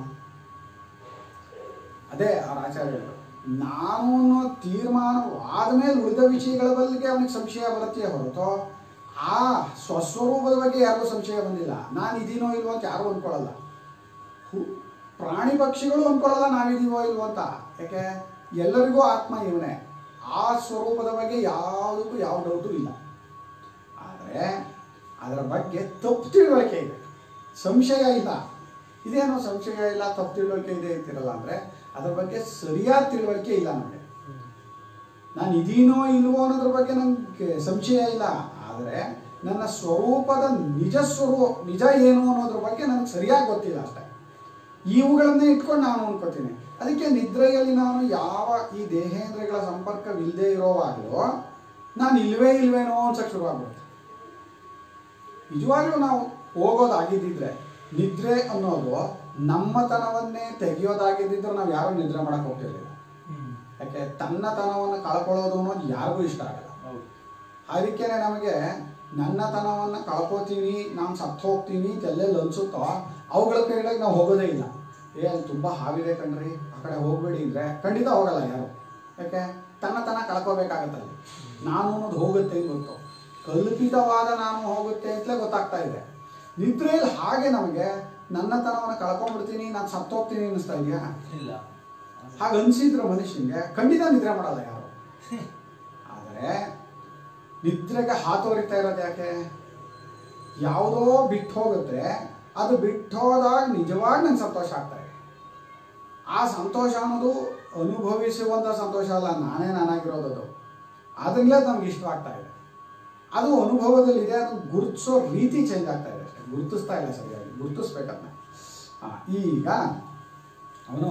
ಅದೇ ಅವ್ರ ಆಚಾರ್ಯರು ನಾನು ಅನ್ನೋ ತೀರ್ಮಾನವಾದ ಮೇಲೆ ಉಳಿದ ವಿಷಯಗಳ ಬಗ್ಗೆ ಅವನಿಗೆ ಸಂಶಯ ಬರುತ್ತೆ ಹೊರತು ಆ ಸ್ವಸ್ವರೂಪದ ಬಗ್ಗೆ ಯಾರಿಗೂ ಸಂಶಯ ಬಂದಿಲ್ಲ ನಾನು ಇದೀನೋ ಇಲ್ವೋ ಅಂತ ಯಾರು ಅಂದ್ಕೊಳ್ಳಲ್ಲ ಹು- ಪ್ರಾಣಿ ಪಕ್ಷಿಗಳು ಅಂದ್ಕೊಳ್ಳಲ್ಲ ನಾವಿದೀವೋ ಇಲ್ವೋ ಅಂತ ಯಾಕೆ ಎಲ್ಲರಿಗೂ ಆತ್ಮ ಇವನೇ ಆ ಸ್ವರೂಪದ ಬಗ್ಗೆ ಯಾವುದಕ್ಕೂ ಯಾವ ಡೌಟು ಇಲ್ಲ ಆದರೆ ಅದರ ಬಗ್ಗೆ ತಪ್ಪು ತಿಳುವಳಿಕೆ ಇದೆ ಸಂಶಯ ಇಲ್ಲ ಇದೇನೋ ಸಂಶಯ ಇಲ್ಲ ತಪ್ಪು ತಿಳುವಳಿಕೆ ಇದೆ ಅಂತಿರಲ್ಲ ಅಂದರೆ ಅದರ ಬಗ್ಗೆ ಸರಿಯಾದ ತಿಳುವಳಿಕೆ ಇಲ್ಲ ನಮಗೆ ನಾನು ಇದೀನೋ ಇಲ್ವೋ ಅನ್ನೋದ್ರ ಬಗ್ಗೆ ನನಗೆ ಸಂಶಯ ಇಲ್ಲ ಆದರೆ ನನ್ನ ಸ್ವರೂಪದ ನಿಜ ಸ್ವರೂಪ ನಿಜ ಏನು ಅನ್ನೋದ್ರ ಬಗ್ಗೆ ನನಗೆ ಸರಿಯಾಗಿ ಗೊತ್ತಿಲ್ಲ ಅಷ್ಟೇ ಇವುಗಳನ್ನೇ ಇಟ್ಕೊಂಡು ನಾನು ಅನ್ಕೋತೀನಿ ಅದಕ್ಕೆ ನಿದ್ರೆಯಲ್ಲಿ ನಾನು ಯಾವ ಈ ದೇಹೇಂದ್ರಿಯಗಳ ಸಂಪರ್ಕವಿಲ್ಲದೆ ಇರೋವಾಗಲೂ ನಾನು ಇಲ್ವೇ ಇಲ್ವೇನೋ ಅನ್ಸಕ್ಕೆ ಶುರುವಾಗ್ಬಿಡುತ್ತೆ ನಿಜವಾಗ್ಲೂ ನಾವು ಹೋಗೋದಾಗಿದ್ದಿದ್ರೆ ನಿದ್ರೆ ಅನ್ನೋದು ನಮ್ಮತನವನ್ನೇ ತೆಗೆಯೋದಾಗಿದ್ದಿದ್ರೆ ನಾವು ಯಾರೂ ನಿದ್ರೆ ಮಾಡಕ್ಕೆ ಹೋಗ್ತಿರ್ಲಿಲ್ಲ ಯಾಕೆ ತನ್ನತನವನ್ನು ಕಳ್ಕೊಳ್ಳೋದು ಅನ್ನೋದು ಯಾರಿಗೂ ಇಷ್ಟ ಆಗಲ್ಲ ಹೌದು ಅದಕ್ಕೇನೆ ನಮಗೆ ನನ್ನತನವನ್ನು ಕಳ್ಕೊತೀನಿ ನಾನು ಸತ್ತು ಹೋಗ್ತೀನಿ ಅಂತ ಎಲ್ಲೆಲ್ಲಿ ಅನ್ಸುತ್ತೋ ಅವುಗಳ ಕಡೆಗೆ ನಾವು ಹೋಗೋದೇ ಇಲ್ಲ ಏ ಅಲ್ಲಿ ತುಂಬ ಹಾವಿದೆ ಕಣ್ರಿ ಆ ಕಡೆ ಹೋಗ್ಬೇಡಿ ಅಂದರೆ ಖಂಡಿತ ಹೋಗಲ್ಲ ಯಾರು ಯಾಕೆ ತನ್ನತನ ಕಳ್ಕೋಬೇಕಾಗತ್ತಲ್ಲಿ ನಾನು ಅನ್ನೋದು ಹೋಗುತ್ತೆ ಅಂತ ಗೊತ್ತು ಕಲ್ಪಿತವಾದ ನಾನು ಹೋಗುತ್ತೆ ಅಂತಲೇ ಗೊತ್ತಾಗ್ತಾ ಇದೆ ನಿದ್ರೆಯಲ್ಲಿ ಹಾಗೆ ನಮಗೆ ನನ್ನತನವನ್ನು ಕಳ್ಕೊಂಡ್ಬಿಡ್ತೀನಿ ನಾನು ಸತ್ತೋಗ್ತೀನಿ ಅನ್ನಿಸ್ತಾ ಇದೆಯಾ ಇಲ್ಲ ಹಾಗೆ ಅನ್ಸಿದ್ರು ಮನುಷ್ಯನಿಗೆ ಖಂಡಿತ ನಿದ್ರೆ ಮಾಡಲ್ಲ ಯಾರು ಆದರೆ ನಿದ್ರೆಗೆ ಹಾತೊರಿತಾ ಇರೋದು ಯಾಕೆ ಯಾವುದೋ ಬಿಟ್ಟು ಹೋಗುತ್ತೆ ಅದು ಬಿಟ್ಟು ಹೋದಾಗ ನಿಜವಾಗಿ ನಂಗೆ ಸಂತೋಷ ಆಗ್ತಾ ಇದೆ ಆ ಸಂತೋಷ ಅನ್ನೋದು ಅನುಭವಿಸುವಂಥ ಸಂತೋಷ ಅಲ್ಲ ನಾನೇ ನಾನಾಗಿರೋದು ಅದು ಅದರಿಂದಲೇ ನಮ್ಗೆ ಇಷ್ಟವಾಗ್ತಾ ಇದೆ ಅದು ಅನುಭವದಲ್ಲಿದೆ ಅದು ಗುರುತಿಸೋ ರೀತಿ ಚೇಂಜ್ ಆಗ್ತಾ ಇದೆ ಅಷ್ಟೇ ಗುರುತಿಸ್ತಾ ಇಲ್ಲ ಸರಿಯಾಗಿ ಗುರುತಿಸ್ಬೇಕದನ್ನ ಹಾಂ ಈಗ ಅವನು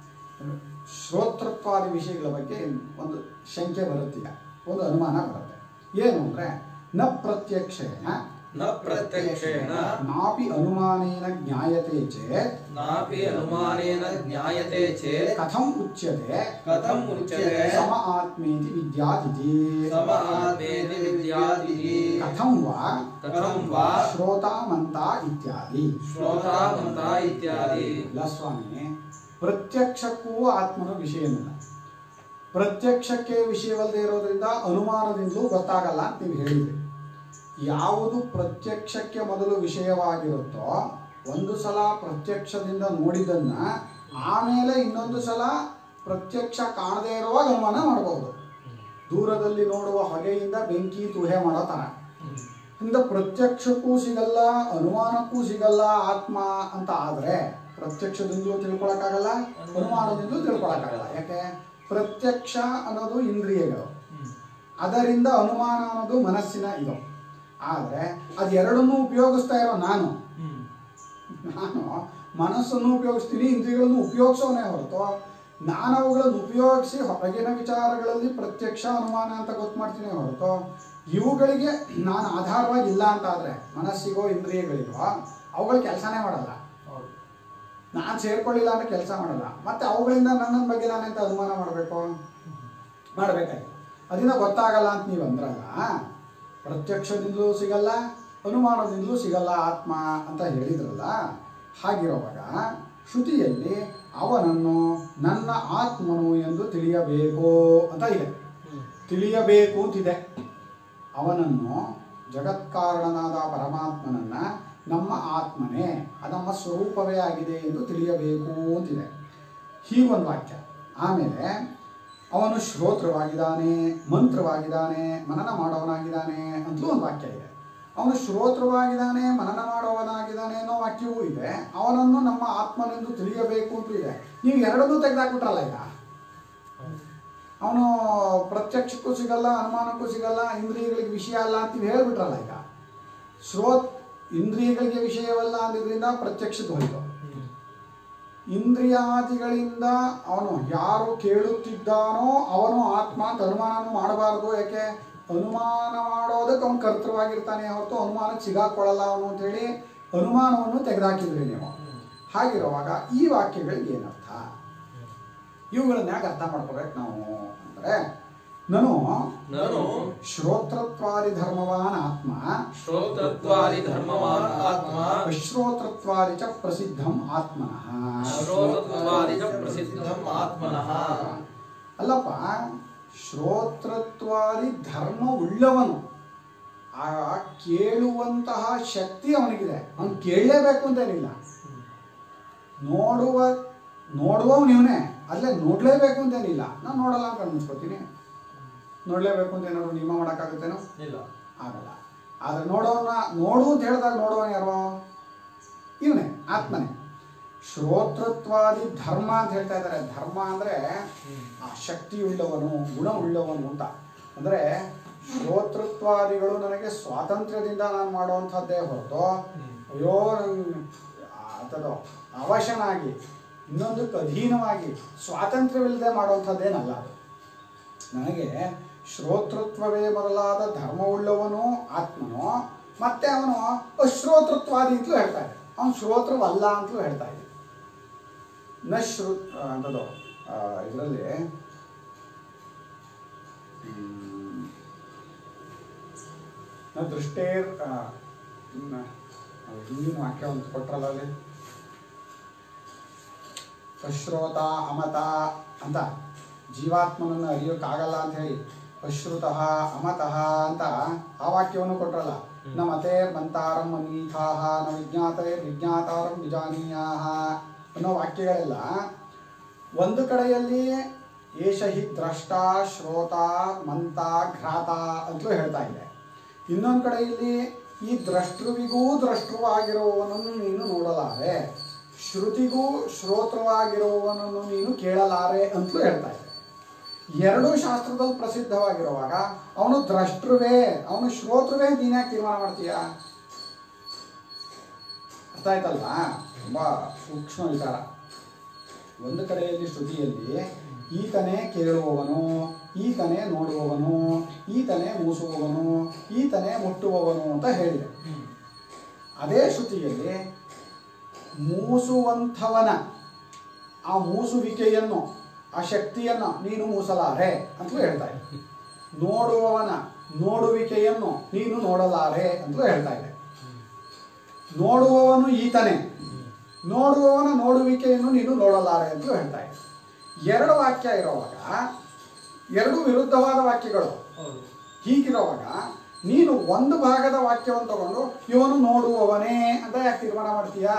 ಶ್ರೋತೃತ್ವಾದಿ ವಿಷಯಗಳ ಬಗ್ಗೆ ಒಂದು ಶಂಕೆ ಬರುತ್ತೀಗ ಒಂದು ಅನುಮಾನ ಬರುತ್ತೆ ಏನು ಅಂದರೆ ನ ಪ್ರತ್ಯಕ್ಷೇನ ನ ಪ್ರತ್ಯಕ್ಷೇಣ ನಾಪಿ ಅನುಮಾನೇನ ಜ್ಞಾಯತೆ ಚೇತ್ ನಾಪಿ ಅನುಮಾನೇನ ಜ್ಞಾಯತೆ ಚೇತ್ ಕಥಂ ಉಚ್ಯತೆ ಕಥಂ ಉಚ್ಯತೆ ಸಮ ಆತ್ಮೇತಿ ವಿದ್ಯಾದಿತಿ ಸಮ ಆತ್ಮೇತಿ ವಿದ್ಯಾದಿತಿ ಕಥಂ ವಾ ಕಥಂ ವಾ ಶ್ರೋತಾ ಮಂತ ಇತ್ಯಾದಿ ಶ್ರೋತಾ ಮಂತ ಇತ್ಯಾದಿ ಇಲ್ಲ ಸ್ವಾಮಿ ಪ್ರತ್ಯಕ್ಷಕ್ಕೂ ಆತ್ಮನ ವಿಷಯವಿಲ್ಲ ಪ್ರತ್ಯಕ್ಷಕ್ಕೆ ವಿಷಯವಲ್ಲದೆ ಇರೋದ್ರಿಂದ ಅನುಮಾನದಿಂದಲೂ ಗೊತ್ತಾಗಲ್ಲ ಅಂತ ನೀವು ಹೇಳಿದ್ರಿ ಯಾವುದು ಪ್ರತ್ಯಕ್ಷಕ್ಕೆ ಮೊದಲು ವಿಷಯವಾಗಿರುತ್ತೋ ಒಂದು ಸಲ ಪ್ರತ್ಯಕ್ಷದಿಂದ ನೋಡಿದ್ದನ್ನ ಆಮೇಲೆ ಇನ್ನೊಂದು ಸಲ ಪ್ರತ್ಯಕ್ಷ ಕಾಣದೇ ಇರುವಾಗ ಅನುಮಾನ ಮಾಡಬಹುದು ದೂರದಲ್ಲಿ ನೋಡುವ ಹೊಗೆಯಿಂದ ಬೆಂಕಿ ತುಹೆ ಮಾಡೋ ತರ ಇಂದ ಪ್ರತ್ಯಕ್ಷಕ್ಕೂ ಸಿಗಲ್ಲ ಅನುಮಾನಕ್ಕೂ ಸಿಗಲ್ಲ ಆತ್ಮ ಅಂತ ಆದ್ರೆ ಪ್ರತ್ಯಕ್ಷದಿಂದಲೂ ತಿಳ್ಕೊಳಕ್ಕಾಗಲ್ಲ ಅನುಮಾನದಿಂದಲೂ ತಿಳ್ಕೊಳಕ್ಕಾಗಲ್ಲ ಯಾಕೆ ಪ್ರತ್ಯಕ್ಷ ಅನ್ನೋದು ಇಂದ್ರಿಯಗಳು ಅದರಿಂದ ಅನುಮಾನ ಅನ್ನೋದು ಮನಸ್ಸಿನ ಇದು ಆದರೆ ಅದೆರಡನ್ನೂ ಉಪಯೋಗಿಸ್ತಾ ಇರೋ ನಾನು ನಾನು ಮನಸ್ಸನ್ನು ಉಪಯೋಗಿಸ್ತೀನಿ ಇಂದ್ರಿಯಗಳನ್ನು ಉಪಯೋಗಿಸೋನೇ ಹೊರತು ನಾನು ಅವುಗಳನ್ನು ಉಪಯೋಗಿಸಿ ಹೊರಗಿನ ವಿಚಾರಗಳಲ್ಲಿ ಪ್ರತ್ಯಕ್ಷ ಅನುಮಾನ ಅಂತ ಗೊತ್ತು ಮಾಡ್ತೀನಿ ಹೊರತು ಇವುಗಳಿಗೆ ನಾನು ಆಧಾರವಾಗಿ ಇಲ್ಲ ಅಂತ ಆದರೆ ಮನಸ್ಸಿಗೋ ಇಂದ್ರಿಯಗಳಿಗೋ ಅವುಗಳು ಕೆಲಸನೇ ಮಾಡಲ್ಲ ನಾನು ಸೇರ್ಕೊಳ್ಳಿಲ್ಲ ಅಂದ್ರೆ ಕೆಲಸ ಮಾಡಲ್ಲ ಮತ್ತೆ ಅವುಗಳಿಂದ ನನ್ನ ಬಗ್ಗೆ ನಾನೆಂತ ಅನುಮಾನ ಮಾಡಬೇಕು ಮಾಡಬೇಕಾಗಿ ಅದರಿಂದ ಗೊತ್ತಾಗಲ್ಲ ಅಂತ ನೀವು ಅಂದ್ರಲ್ಲ ಪ್ರತ್ಯಕ್ಷದಿಂದಲೂ ಸಿಗಲ್ಲ ಅನುಮಾನದಿಂದಲೂ ಸಿಗಲ್ಲ ಆತ್ಮ ಅಂತ ಹೇಳಿದ್ರಲ್ಲ ಹಾಗಿರುವಾಗ ಶ್ರುತಿಯಲ್ಲಿ ಅವನನ್ನು ನನ್ನ ಆತ್ಮನು ಎಂದು ತಿಳಿಯಬೇಕು ಅಂತ ಇದೆ ತಿಳಿಯಬೇಕು ಅಂತಿದೆ ಅವನನ್ನು ಜಗತ್ಕಾರಣನಾದ ಪರಮಾತ್ಮನನ್ನ ನಮ್ಮ ಆತ್ಮನೇ ಅದು ನಮ್ಮ ಸ್ವರೂಪವೇ ಆಗಿದೆ ಎಂದು ತಿಳಿಯಬೇಕು ಅಂತಿದೆ ಹೀಗೊಂದು ವಾಕ್ಯ ಆಮೇಲೆ ಅವನು ಶ್ರೋತ್ರವಾಗಿದ್ದಾನೆ ಮಂತ್ರವಾಗಿದ್ದಾನೆ ಮನನ ಮಾಡೋವನಾಗಿದ್ದಾನೆ ಅಂತಲೂ ಒಂದು ವಾಕ್ಯ ಇದೆ ಅವನು ಶ್ರೋತ್ರವಾಗಿದ್ದಾನೆ ಮನನ ಮಾಡುವವನಾಗಿದ್ದಾನೆ ಅನ್ನೋ ವಾಕ್ಯವೂ ಇದೆ ಅವನನ್ನು ನಮ್ಮ ಆತ್ಮನೆಂದು ತಿಳಿಯಬೇಕು ಅಂತೂ ಇದೆ ನೀವು ಎರಡನ್ನೂ ತೆಗೆದಾಕ್ಬಿಟ್ರಲ್ಲ ಈಗ ಅವನು ಪ್ರತ್ಯಕ್ಷಕ್ಕೂ ಸಿಗಲ್ಲ ಅನುಮಾನಕ್ಕೂ ಸಿಗಲ್ಲ ಇಂದ್ರಿಯಗಳಿಗೆ ವಿಷಯ ಅಲ್ಲ ಅಂತ ನೀವು ಹೇಳ್ಬಿಟ್ರಲ್ಲ ಈಗ ಶ್ರೋತ್ ಇಂದ್ರಿಯಗಳಿಗೆ ವಿಷಯವಲ್ಲ ಅಂದಿದ್ರಿಂದ ಪ್ರತ್ಯಕ್ಷದ ಹೋಯ್ತು ಇಂದ್ರಿಯಾದಿಗಳಿಂದ ಅವನು ಯಾರು ಕೇಳುತ್ತಿದ್ದಾನೋ ಅವನು ಆತ್ಮ ಅಂತ ಅನುಮಾನನೂ ಮಾಡಬಾರದು ಯಾಕೆ ಅನುಮಾನ ಮಾಡೋದಕ್ಕೆ ಅವನು ಕರ್ತೃವಾಗಿರ್ತಾನೆ ಹೊರತು ಅನುಮಾನಕ್ಕೆ ಸಿಗಾಕೊಳ್ಳಲ್ಲ ಅವನು ಅಂತೇಳಿ ಅನುಮಾನವನ್ನು ತೆಗೆದಾಕಿದ್ರಿ ನೀವು ಹಾಗಿರುವಾಗ ಈ ವಾಕ್ಯಗಳಿಗೆ ಏನರ್ಥ ಇವುಗಳನ್ನ ಯಾಕೆ ಅರ್ಥ ಮಾಡ್ಕೋಬೇಕು ನಾವು ಅಂದರೆ ನಾನು ನಾನು ಶ್ರೋತ್ರತ್ವಾದಿ ಧರ್ಮವಾನ್ ಆತ್ಮ ಶ್ರೋತತ್ವಾದಿ ಧರ್ಮವಾನ್ ಆತ್ಮ ಅಶ್ರೋತ್ರತ್ವಾದಿ ಚ ಪ್ರಸಿದ್ಧಂ ಆತ್ಮನಃ ಶ್ರೋತತ್ವಾದಿ ಚ ಪ್ರಸಿದ್ಧಂ ಆತ್ಮನಃ ಅಲ್ಲಪ್ಪ ಶ್ರೋತ್ರತ್ವಾದಿ ಧರ್ಮ ಉಳ್ಳವನು ಆ ಕೇಳುವಂತಹ ಶಕ್ತಿ ಅವನಿಗಿದೆ ಅವನು ಕೇಳಲೇಬೇಕು ಅಂತೇನಿಲ್ಲ ನೋಡುವ ನೋಡುವವನು ಇವನೇ ಅಲ್ಲೇ ನೋಡಲೇಬೇಕು ಅಂತೇನಿಲ್ಲ ನಾನು ನೋಡಲ್ಲ ಅಂತ ಅನ್ಸ್ಕೊತೀನಿ ನೋಡಲೇಬೇಕು ಅಂತ ಏನಾದ್ರು ನಿಯಮ ಮಾಡೋಕ್ಕಾಗುತ್ತೇನೋ ಇಲ್ಲ ಆಗಲ್ಲ ಆದ್ರೆ ನೋಡೋನ ನೋಡು ಅಂತ ಹೇಳಿದಾಗ ನೋಡುವವನು ಯಾರೋ ಇವನೇ ಆತ್ಮನೇ ಶ್ರೋತೃತ್ವಾದಿ ಧರ್ಮ ಅಂತ ಹೇಳ್ತಾ ಇದ್ದಾರೆ ಧರ್ಮ ಅಂದ್ರೆ ಆ ಶಕ್ತಿ ಉಳ್ಳವನು ಗುಣ ಉಳ್ಳವನು ಅಂತ ಅಂದ್ರೆ ಶ್ರೋತೃತ್ವಾದಿಗಳು ನನಗೆ ಸ್ವಾತಂತ್ರ್ಯದಿಂದ ನಾನು ಮಾಡುವಂಥದ್ದೇ ಹೊರತು ಅಯ್ಯೋ ಅದದು ಅವಶನಾಗಿ ಇನ್ನೊಂದಕ್ಕೆ ಅಧೀನವಾಗಿ ಸ್ವಾತಂತ್ರ್ಯವಿಲ್ಲದೆ ಮಾಡುವಂಥದ್ದೇನಲ್ಲ ಅದು ನನಗೆ ಶ್ರೋತೃತ್ವವೇ ಮೊದಲಾದ ಧರ್ಮವುಳ್ಳವನು ಆತ್ಮನು ಮತ್ತೆ ಅವನು ಅಶ್ರೋತೃತ್ವಾದಿ ಅಂತಲೂ ಹೇಳ್ತಾ ಇದೆ ಅವನು ಶ್ರೋತ್ರವಲ್ಲ ಅಂತಲೂ ಹೇಳ್ತಾ ಇದೆ ನ ಶ್ರು ಅಂತದು ಇದರಲ್ಲಿ ನ ದೃಷ್ಟೇರ್ ಆ, ನ- ಅದು ಹಿಂದಿನ ವಾಕ್ಯ ಒಂದು ಕೊಟ್ರಲ್ಲ ಅಲ್ಲಿ ಅಶ್ರೋತ ಅಮತ ಅಂತ ಜೀವಾತ್ಮನನ್ನು ಅರಿಯೋಕ್ಕಾಗಲ್ಲ ಅಂತ ಹೇಳಿ ಅಶ್ರುತಃ ಅಮತಃ ಅಂತ ಆ ವಾಕ್ಯವನ್ನು ಕೊಟ್ರಲ್ಲ ನ ಮತೆ ಮಂತಾರಂ ಅನ್ವೀಥಾಹ ನ ವಿಜ್ಞಾತೇ ವಿಜ್ಞಾತಾರಂ ವಿಜಾನೀಯಾಹ ಅನ್ನೋ ವಾಕ್ಯಗಳೆಲ್ಲ ಒಂದು ಕಡೆಯಲ್ಲಿ ಏಷ ಹಿ ದ್ರಷ್ಟ ಶ್ರೋತ ಮಂತ ಘ್ರಾತ ಅಂತಲೂ ಹೇಳ್ತಾ ಇದೆ ಇನ್ನೊಂದು ಕಡೆಯಲ್ಲಿ ಈ ದ್ರಷ್ಟೃವಿಗೂ ದ್ರಷ್ಟೃವಾಗಿರುವವನನ್ನು ನೀನು ನೋಡಲಾರೆ ಶ್ರುತಿಗೂ ಶ್ರೋತ್ರವಾಗಿರುವವನನ್ನು ನೀನು ಕೇಳಲಾರೆ ಅಂತಲೂ ಹೇಳ್ತಾ ಇದೆ ಎರಡೂ ಶಾಸ್ತ್ರದಲ್ಲಿ ಪ್ರಸಿದ್ಧವಾಗಿರುವಾಗ ಅವನು ದ್ರಷ್ಟೃವೇ ಅವನು ಶ್ರೋತೃವೇ ನೀನ್ಯಾಕೆ ತೀರ್ಮಾನ ಮಾಡ್ತೀಯ ಅರ್ಥ ಆಯ್ತಲ್ವಾ ತುಂಬಾ ಸೂಕ್ಷ್ಮ ವಿಚಾರ ಒಂದು ಕಡೆಯಲ್ಲಿ ಶ್ರುತಿಯಲ್ಲಿ ಈತನೇ ಕೇಳುವವನು ಈತನೇ ನೋಡುವವನು ಈತನೇ ಮೂಸುವವನು ಈತನೇ ಮುಟ್ಟುವವನು ಅಂತ ಹೇಳಿದೆ ಅದೇ ಶ್ರುತಿಯಲ್ಲಿ ಮೂಸುವಂಥವನ ಆ ಮೂಸುವಿಕೆಯನ್ನು ಆ ಶಕ್ತಿಯನ್ನು ನೀನು ಮೂಸಲಾರೆ ಅಂತಲೂ ಹೇಳ್ತಾ ಇದೆ ನೋಡುವವನ ನೋಡುವಿಕೆಯನ್ನು ನೀನು ನೋಡಲಾರೆ ಅಂತಲೂ ಹೇಳ್ತಾ ಇದೆ ನೋಡುವವನು ಈತನೇ ನೋಡುವವನ ನೋಡುವಿಕೆಯನ್ನು ನೀನು ನೋಡಲಾರೆ ಅಂತಲೂ ಹೇಳ್ತಾ ಇದೆ ಎರಡು ವಾಕ್ಯ ಇರೋವಾಗ ಎರಡು ವಿರುದ್ಧವಾದ ವಾಕ್ಯಗಳು ಹೌದು ಹೀಗಿರುವಾಗ ನೀನು ಒಂದು ಭಾಗದ ವಾಕ್ಯವನ್ನು ತಗೊಂಡು ಇವನು ನೋಡುವವನೇ ಅಂತ ಯಾಕೆ ತೀರ್ಮಾನ ಮಾಡ್ತೀಯಾ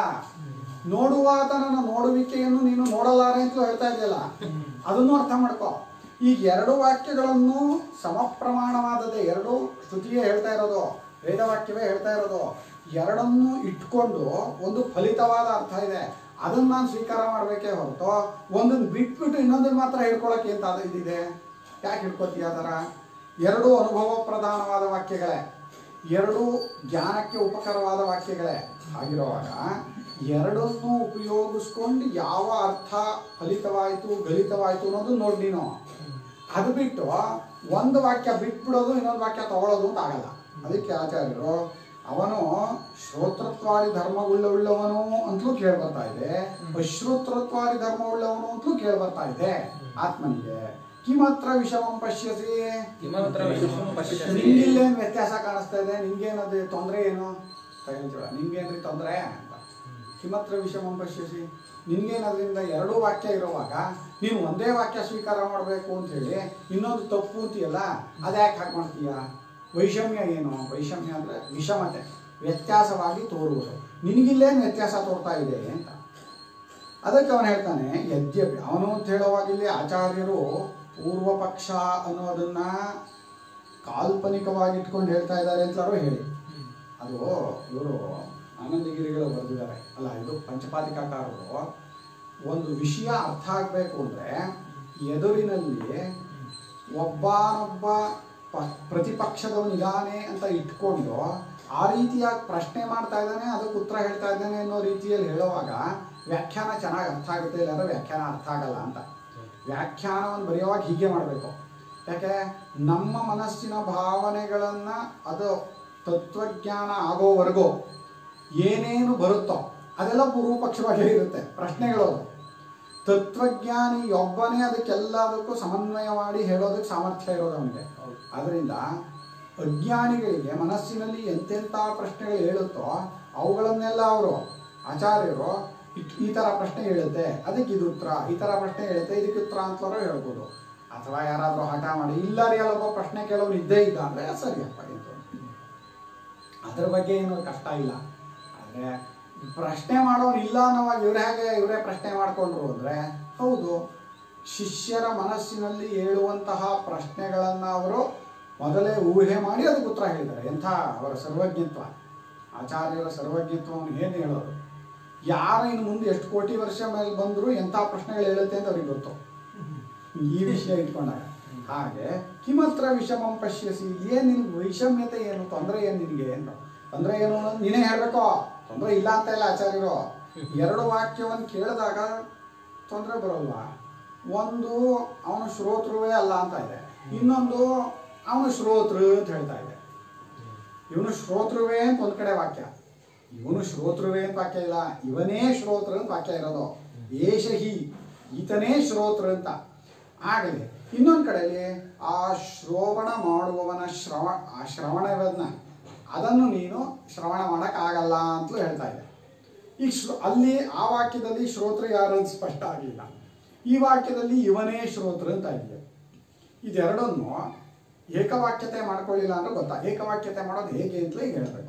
ನೋಡುವಾತನ ನೋಡುವಿಕೆಯನ್ನು ನೀನು ನೋಡಲಾರೆ ಅಂತಲೂ ಹೇಳ್ತಾ ಇದೆಯಲ್ಲ ಅದನ್ನು ಅರ್ಥ ಮಾಡ್ಕೋ ಈಗ ಎರಡು ವಾಕ್ಯಗಳನ್ನು ಸಮ ಪ್ರಮಾಣವಾದದೆ ಎರಡು ಶ್ರುತಿಯೇ ಹೇಳ್ತಾ ಇರೋದು ವೇದವಾಕ್ಯವೇ ಹೇಳ್ತಾ ಇರೋದು ಎರಡನ್ನು ಇಟ್ಕೊಂಡು ಒಂದು ಫಲಿತವಾದ ಅರ್ಥ ಇದೆ ಅದನ್ನ ನಾನು ಸ್ವೀಕಾರ ಮಾಡಬೇಕೇ ಹೊರತು ಒಂದನ್ನು ಬಿಟ್ಬಿಟ್ಟು ಇನ್ನೊಂದನ್ನು ಮಾತ್ರ ಹೇಳ್ಕೊಳಕ್ಕೆ ಅಂತ ಅದು ಇದಿದೆ ಯಾಕೆ ಹಿಡ್ಕೋತೀಯ ಆ ಥರ ಎರಡು ಅನುಭವ ಪ್ರಧಾನವಾದ ವಾಕ್ಯಗಳೇ ಎರಡು ಜ್ಞಾನಕ್ಕೆ ಉಪಕರವಾದ ವಾಕ್ಯಗಳೇ ಆಗಿರುವಾಗ ಎರಡನ್ನೂ ಉಪಯೋಗಿಸ್ಕೊಂಡು ಯಾವ ಅರ್ಥ ಫಲಿತವಾಯಿತು ಗಲಿತವಾಯಿತು ಅನ್ನೋದು ನೋಡಿ ನೀನು ಅದು ಬಿಟ್ಟು ಒಂದು ವಾಕ್ಯ ಬಿಟ್ಬಿಡೋದು ಇನ್ನೊಂದು ವಾಕ್ಯ ತಗೊಳ್ಳೋದು ಅಂತ ಆಗಲ್ಲ ಅದಕ್ಕೆ ಆಚಾರ್ಯರು ಅವನು ಶ್ರೋತೃತ್ವಾದಿ ಧರ್ಮವುಳ್ಳವನು ಅಂತಲೂ ಕೇಳಿ ಬರ್ತಾ ಇದೆ ಅಶ್ರೋತೃತ್ವಾದಿ ಧರ್ಮವುಳ್ಳವನು ಅಂತಲೂ ಕೇಳಿ ಬರ್ತಾ ಇದೆ ಆತ್ಮನಿಗೆ ಕಿಮತ್ರ ವಿಷಮಂ ಪಶ್ಯಸಿ ಕಿಮತ್ರ ವಿಷಮಂ ಪಶ್ಯಸಿ ನಿಂಗಿಲ್ಲೇನು ವ್ಯತ್ಯಾಸ ಕಾಣಿಸ್ತಾ ಇದೆ ನಿಂಗೇನದು ತೊಂದರೆ ಏನು ತಗೊಳ್ತೀವ ನಿಂಗೇನ್ರಿ ತೊಂದರೆ ಅಂತ ಕಿಮತ್ರ ವಿಷಮಂ ಪಶ್ಯಸಿ ನಿನ್ಗೇನು ಅದರಿಂದ ಎರಡೂ ವಾಕ್ಯ ಇರುವಾಗ ನೀನು ಒಂದೇ ವಾಕ್ಯ ಸ್ವೀಕಾರ ಮಾಡಬೇಕು ಅಂತ ಹೇಳಿ ಇನ್ನೊಂದು ತಪ್ಪು ಅಂತೀಯಲ್ಲ ಅದ್ಯಾಕೆ ಹಾಗೆ ಮಾಡ್ತೀಯ ವೈಷಮ್ಯ ಏನು ವೈಷಮ್ಯ ಅಂದರೆ ವಿಷಮತೆ ವ್ಯತ್ಯಾಸವಾಗಿ ತೋರುವುದು ನಿನಗಿಲ್ಲೇನು ವ್ಯತ್ಯಾಸ ತೋರ್ತಾ ಇದೆ ಅಂತ ಅದಕ್ಕೆ ಅವನು ಹೇಳ್ತಾನೆ ಯದ್ಯಪಿ ಅವನು ಅಂತ ಹೇಳುವಾಗ ಇಲ್ಲಿ ಆಚಾರ್ಯರು ಪೂರ್ವ ಪಕ್ಷ ಅನ್ನೋದನ್ನ ಕಾಲ್ಪನಿಕವಾಗಿ ಇಟ್ಕೊಂಡು ಹೇಳ್ತಾ ಇದ್ದಾರೆ ಅಂತಲಾರು ಹೇಳಿ ಅದು ಇವರು ಆನಂದಗಿರಿಗಳು ಬರೆದಿದ್ದಾರೆ ಅಲ್ಲ ಇದು ಪಂಚಪಾತಿಕಾಕಾರರು ಒಂದು ವಿಷಯ ಅರ್ಥ ಆಗಬೇಕು ಅಂದರೆ ಎದುರಿನಲ್ಲಿ ಒಬ್ಬನೊಬ್ಬ ಪ ಪ್ರತಿಪಕ್ಷದವನಿದ್ದಾನೆ ಅಂತ ಇಟ್ಕೊಂಡು ಆ ರೀತಿಯಾಗಿ ಪ್ರಶ್ನೆ ಮಾಡ್ತಾ ಇದ್ದಾನೆ ಅದಕ್ಕೆ ಉತ್ತರ ಹೇಳ್ತಾ ಇದ್ದಾನೆ ಅನ್ನೋ ರೀತಿಯಲ್ಲಿ ಹೇಳುವಾಗ ವ್ಯಾಖ್ಯಾನ ಚೆನ್ನಾಗಿ ಅರ್ಥ ಆಗುತ್ತೆ ಇಲ್ಲಾಂದ್ರೆ ವ್ಯಾಖ್ಯಾನ ಅರ್ಥ ಆಗಲ್ಲ ಅಂತ ವ್ಯಾಖ್ಯಾನವನ್ನು ಬರೆಯುವಾಗ ಹೀಗೆ ಮಾಡಬೇಕು ಯಾಕೆ ನಮ್ಮ ಮನಸ್ಸಿನ ಭಾವನೆಗಳನ್ನು ಅದು ತತ್ವಜ್ಞಾನ ಆಗೋವರೆಗೂ ಏನೇನು ಬರುತ್ತೋ ಅದೆಲ್ಲ ಪೂರ್ವಪಕ್ಷವಾಗೇ ಇರುತ್ತೆ ಪ್ರಶ್ನೆಗಳು ಅದು. ತತ್ವಜ್ಞಾನಿ ಒಬ್ಬನೇ ಅದಕ್ಕೆಲ್ಲದಕ್ಕೂ ಸಮನ್ವಯ ಮಾಡಿ ಹೇಳೋದಕ್ಕೆ ಸಾಮರ್ಥ್ಯ ಇರೋದು ಅವನಿಗೆ ಅದರಿಂದ ಅಜ್ಞಾನಿಗಳಿಗೆ ಮನಸ್ಸಿನಲ್ಲಿ ಎಂತೆಂಥ ಪ್ರಶ್ನೆಗಳು ಹೇಳುತ್ತೋ ಅವುಗಳನ್ನೆಲ್ಲ ಅವರು ಆಚಾರ್ಯರು ಇಟ್- ಈ ಥರ ಪ್ರಶ್ನೆ ಹೇಳುತ್ತೆ ಅದಕ್ಕೆ ಇದು ಉತ್ತರ ಈ ಥರ ಪ್ರಶ್ನೆ ಹೇಳುತ್ತೆ ಇದಕ್ಕೆ ಉತ್ತರ ಅಂತಲೂ ಹೇಳ್ಬೋದು ಅಥವಾ ಯಾರಾದರೂ ಹಠ ಮಾಡಿ ಇಲ್ಲ ರೀ ಅಲ್ಲೊಬ್ಬ ಪ್ರಶ್ನೆ ಕೇಳೋನು ಇದ್ದೇ ಇದ್ದ ಅಂದರೆ ಸರಿಯಪ್ಪ ಇದು ಅದ್ರ ಬಗ್ಗೆ ಏನು ಕಷ್ಟ ಇಲ್ಲ ಆದರೆ ಪ್ರಶ್ನೆ ಮಾಡೋನು ಇಲ್ಲ ಅನ್ನೋವಾಗ ಇವ್ರು ಹೇಗೆ ಇವರೇ ಪ್ರಶ್ನೆ ಮಾಡಿಕೊಂಡ್ರು ಅಂದರೆ ಹೌದು ಶಿಷ್ಯರ ಮನಸ್ಸಿನಲ್ಲಿ ಹೇಳುವಂತಹ ಪ್ರಶ್ನೆಗಳನ್ನು ಅವರು ಮೊದಲೇ ಊಹೆ ಮಾಡಿ ಅದಕ್ಕೆ ಉತ್ತರ ಹೇಳಿದ್ದಾರೆ ಎಂಥ ಅವರ ಸರ್ವಜ್ಞತ್ವ ಆಚಾರ್ಯರ ಸರ್ವಜ್ಞತ್ವವನ್ನು ಏನು ಹೇಳೋದು ಯಾರು ಇನ್ನು ಮುಂದೆ ಎಷ್ಟು ಕೋಟಿ ವರ್ಷ ಮೇಲೆ ಬಂದರೂ ಎಂಥ ಪ್ರಶ್ನೆಗಳು ಹೇಳುತ್ತೆ ಅಂತ ಅವ್ರಿಗೆ ಗೊತ್ತು ಈ ವಿಷಯ ಇಟ್ಕೊಂಡಾಗ ಹಾಗೆ ಕಿಮತ್ರ ವಿಷಮಂ ಪಶ್ಯಸಿ ಏನು ನಿನ್ ವೈಷಮ್ಯತೆ ಏನು ತೊಂದರೆ ಏನು ನಿನಗೆ ಏನು ತೊಂದರೆ ಏನು ಅನ್ನೋದು ನೀನೇ ಹೇಳಬೇಕು ತೊಂದರೆ ಇಲ್ಲ ಅಂತ ಇಲ್ಲ ಆಚಾರ್ಯರು ಎರಡು ವಾಕ್ಯವನ್ನು ಕೇಳಿದಾಗ ತೊಂದರೆ ಬರೋಲ್ವಾ ಒಂದು ಅವನು ಶ್ರೋತೃವೇ ಅಲ್ಲ ಅಂತ ಇದೆ ಇನ್ನೊಂದು ಅವನು ಶ್ರೋತೃ ಅಂತ ಹೇಳ್ತಾ ಇದೆ ಇವನು ಶ್ರೋತೃವೇ ಅಂತ ಒಂದ್ ಕಡೆ ವಾಕ್ಯ ಇವನು ಶ್ರೋತೃವೇ ಅಂತ ವಾಕ್ಯ ಇಲ್ಲ ಇವನೇ ಶ್ರೋತೃ ಅಂತ ವಾಕ್ಯ ಇರೋದು ಏಷ ಹಿ ಈತನೇ ಶ್ರೋತೃ ಅಂತ ಆಗಲಿ ಇನ್ನೊಂದು ಕಡೆಯಲ್ಲಿ ಆ ಶ್ರೋವಣ ಮಾಡುವವನ ಶ್ರವ ಆ ಶ್ರವಣವನ್ನ ಅದನ್ನು ನೀನು ಶ್ರವಣ ಆಗಲ್ಲ ಅಂತಲೂ ಹೇಳ್ತಾ ಇದೆ ಈಗ ಶ್ರೋ ಅಲ್ಲಿ ಆ ವಾಕ್ಯದಲ್ಲಿ ಶ್ರೋತೃ ಯಾರು ಅಂತ ಸ್ಪಷ್ಟ ಆಗಲಿಲ್ಲ ಈ ವಾಕ್ಯದಲ್ಲಿ ಇವನೇ ಶ್ರೋತೃ ಅಂತ ಇದೆ ಇದೆರಡನ್ನು ಏಕವಾಕ್ಯತೆ ಮಾಡ್ಕೊಳ್ಳಿಲ್ಲ ಅಂದ್ರೆ ಗೊತ್ತಾ ಏಕವಾಕ್ಯತೆ ಮಾಡೋದು ಹೇಗೆ ಅಂತಲೇ ಈಗ ಹೇಳಬೇಕು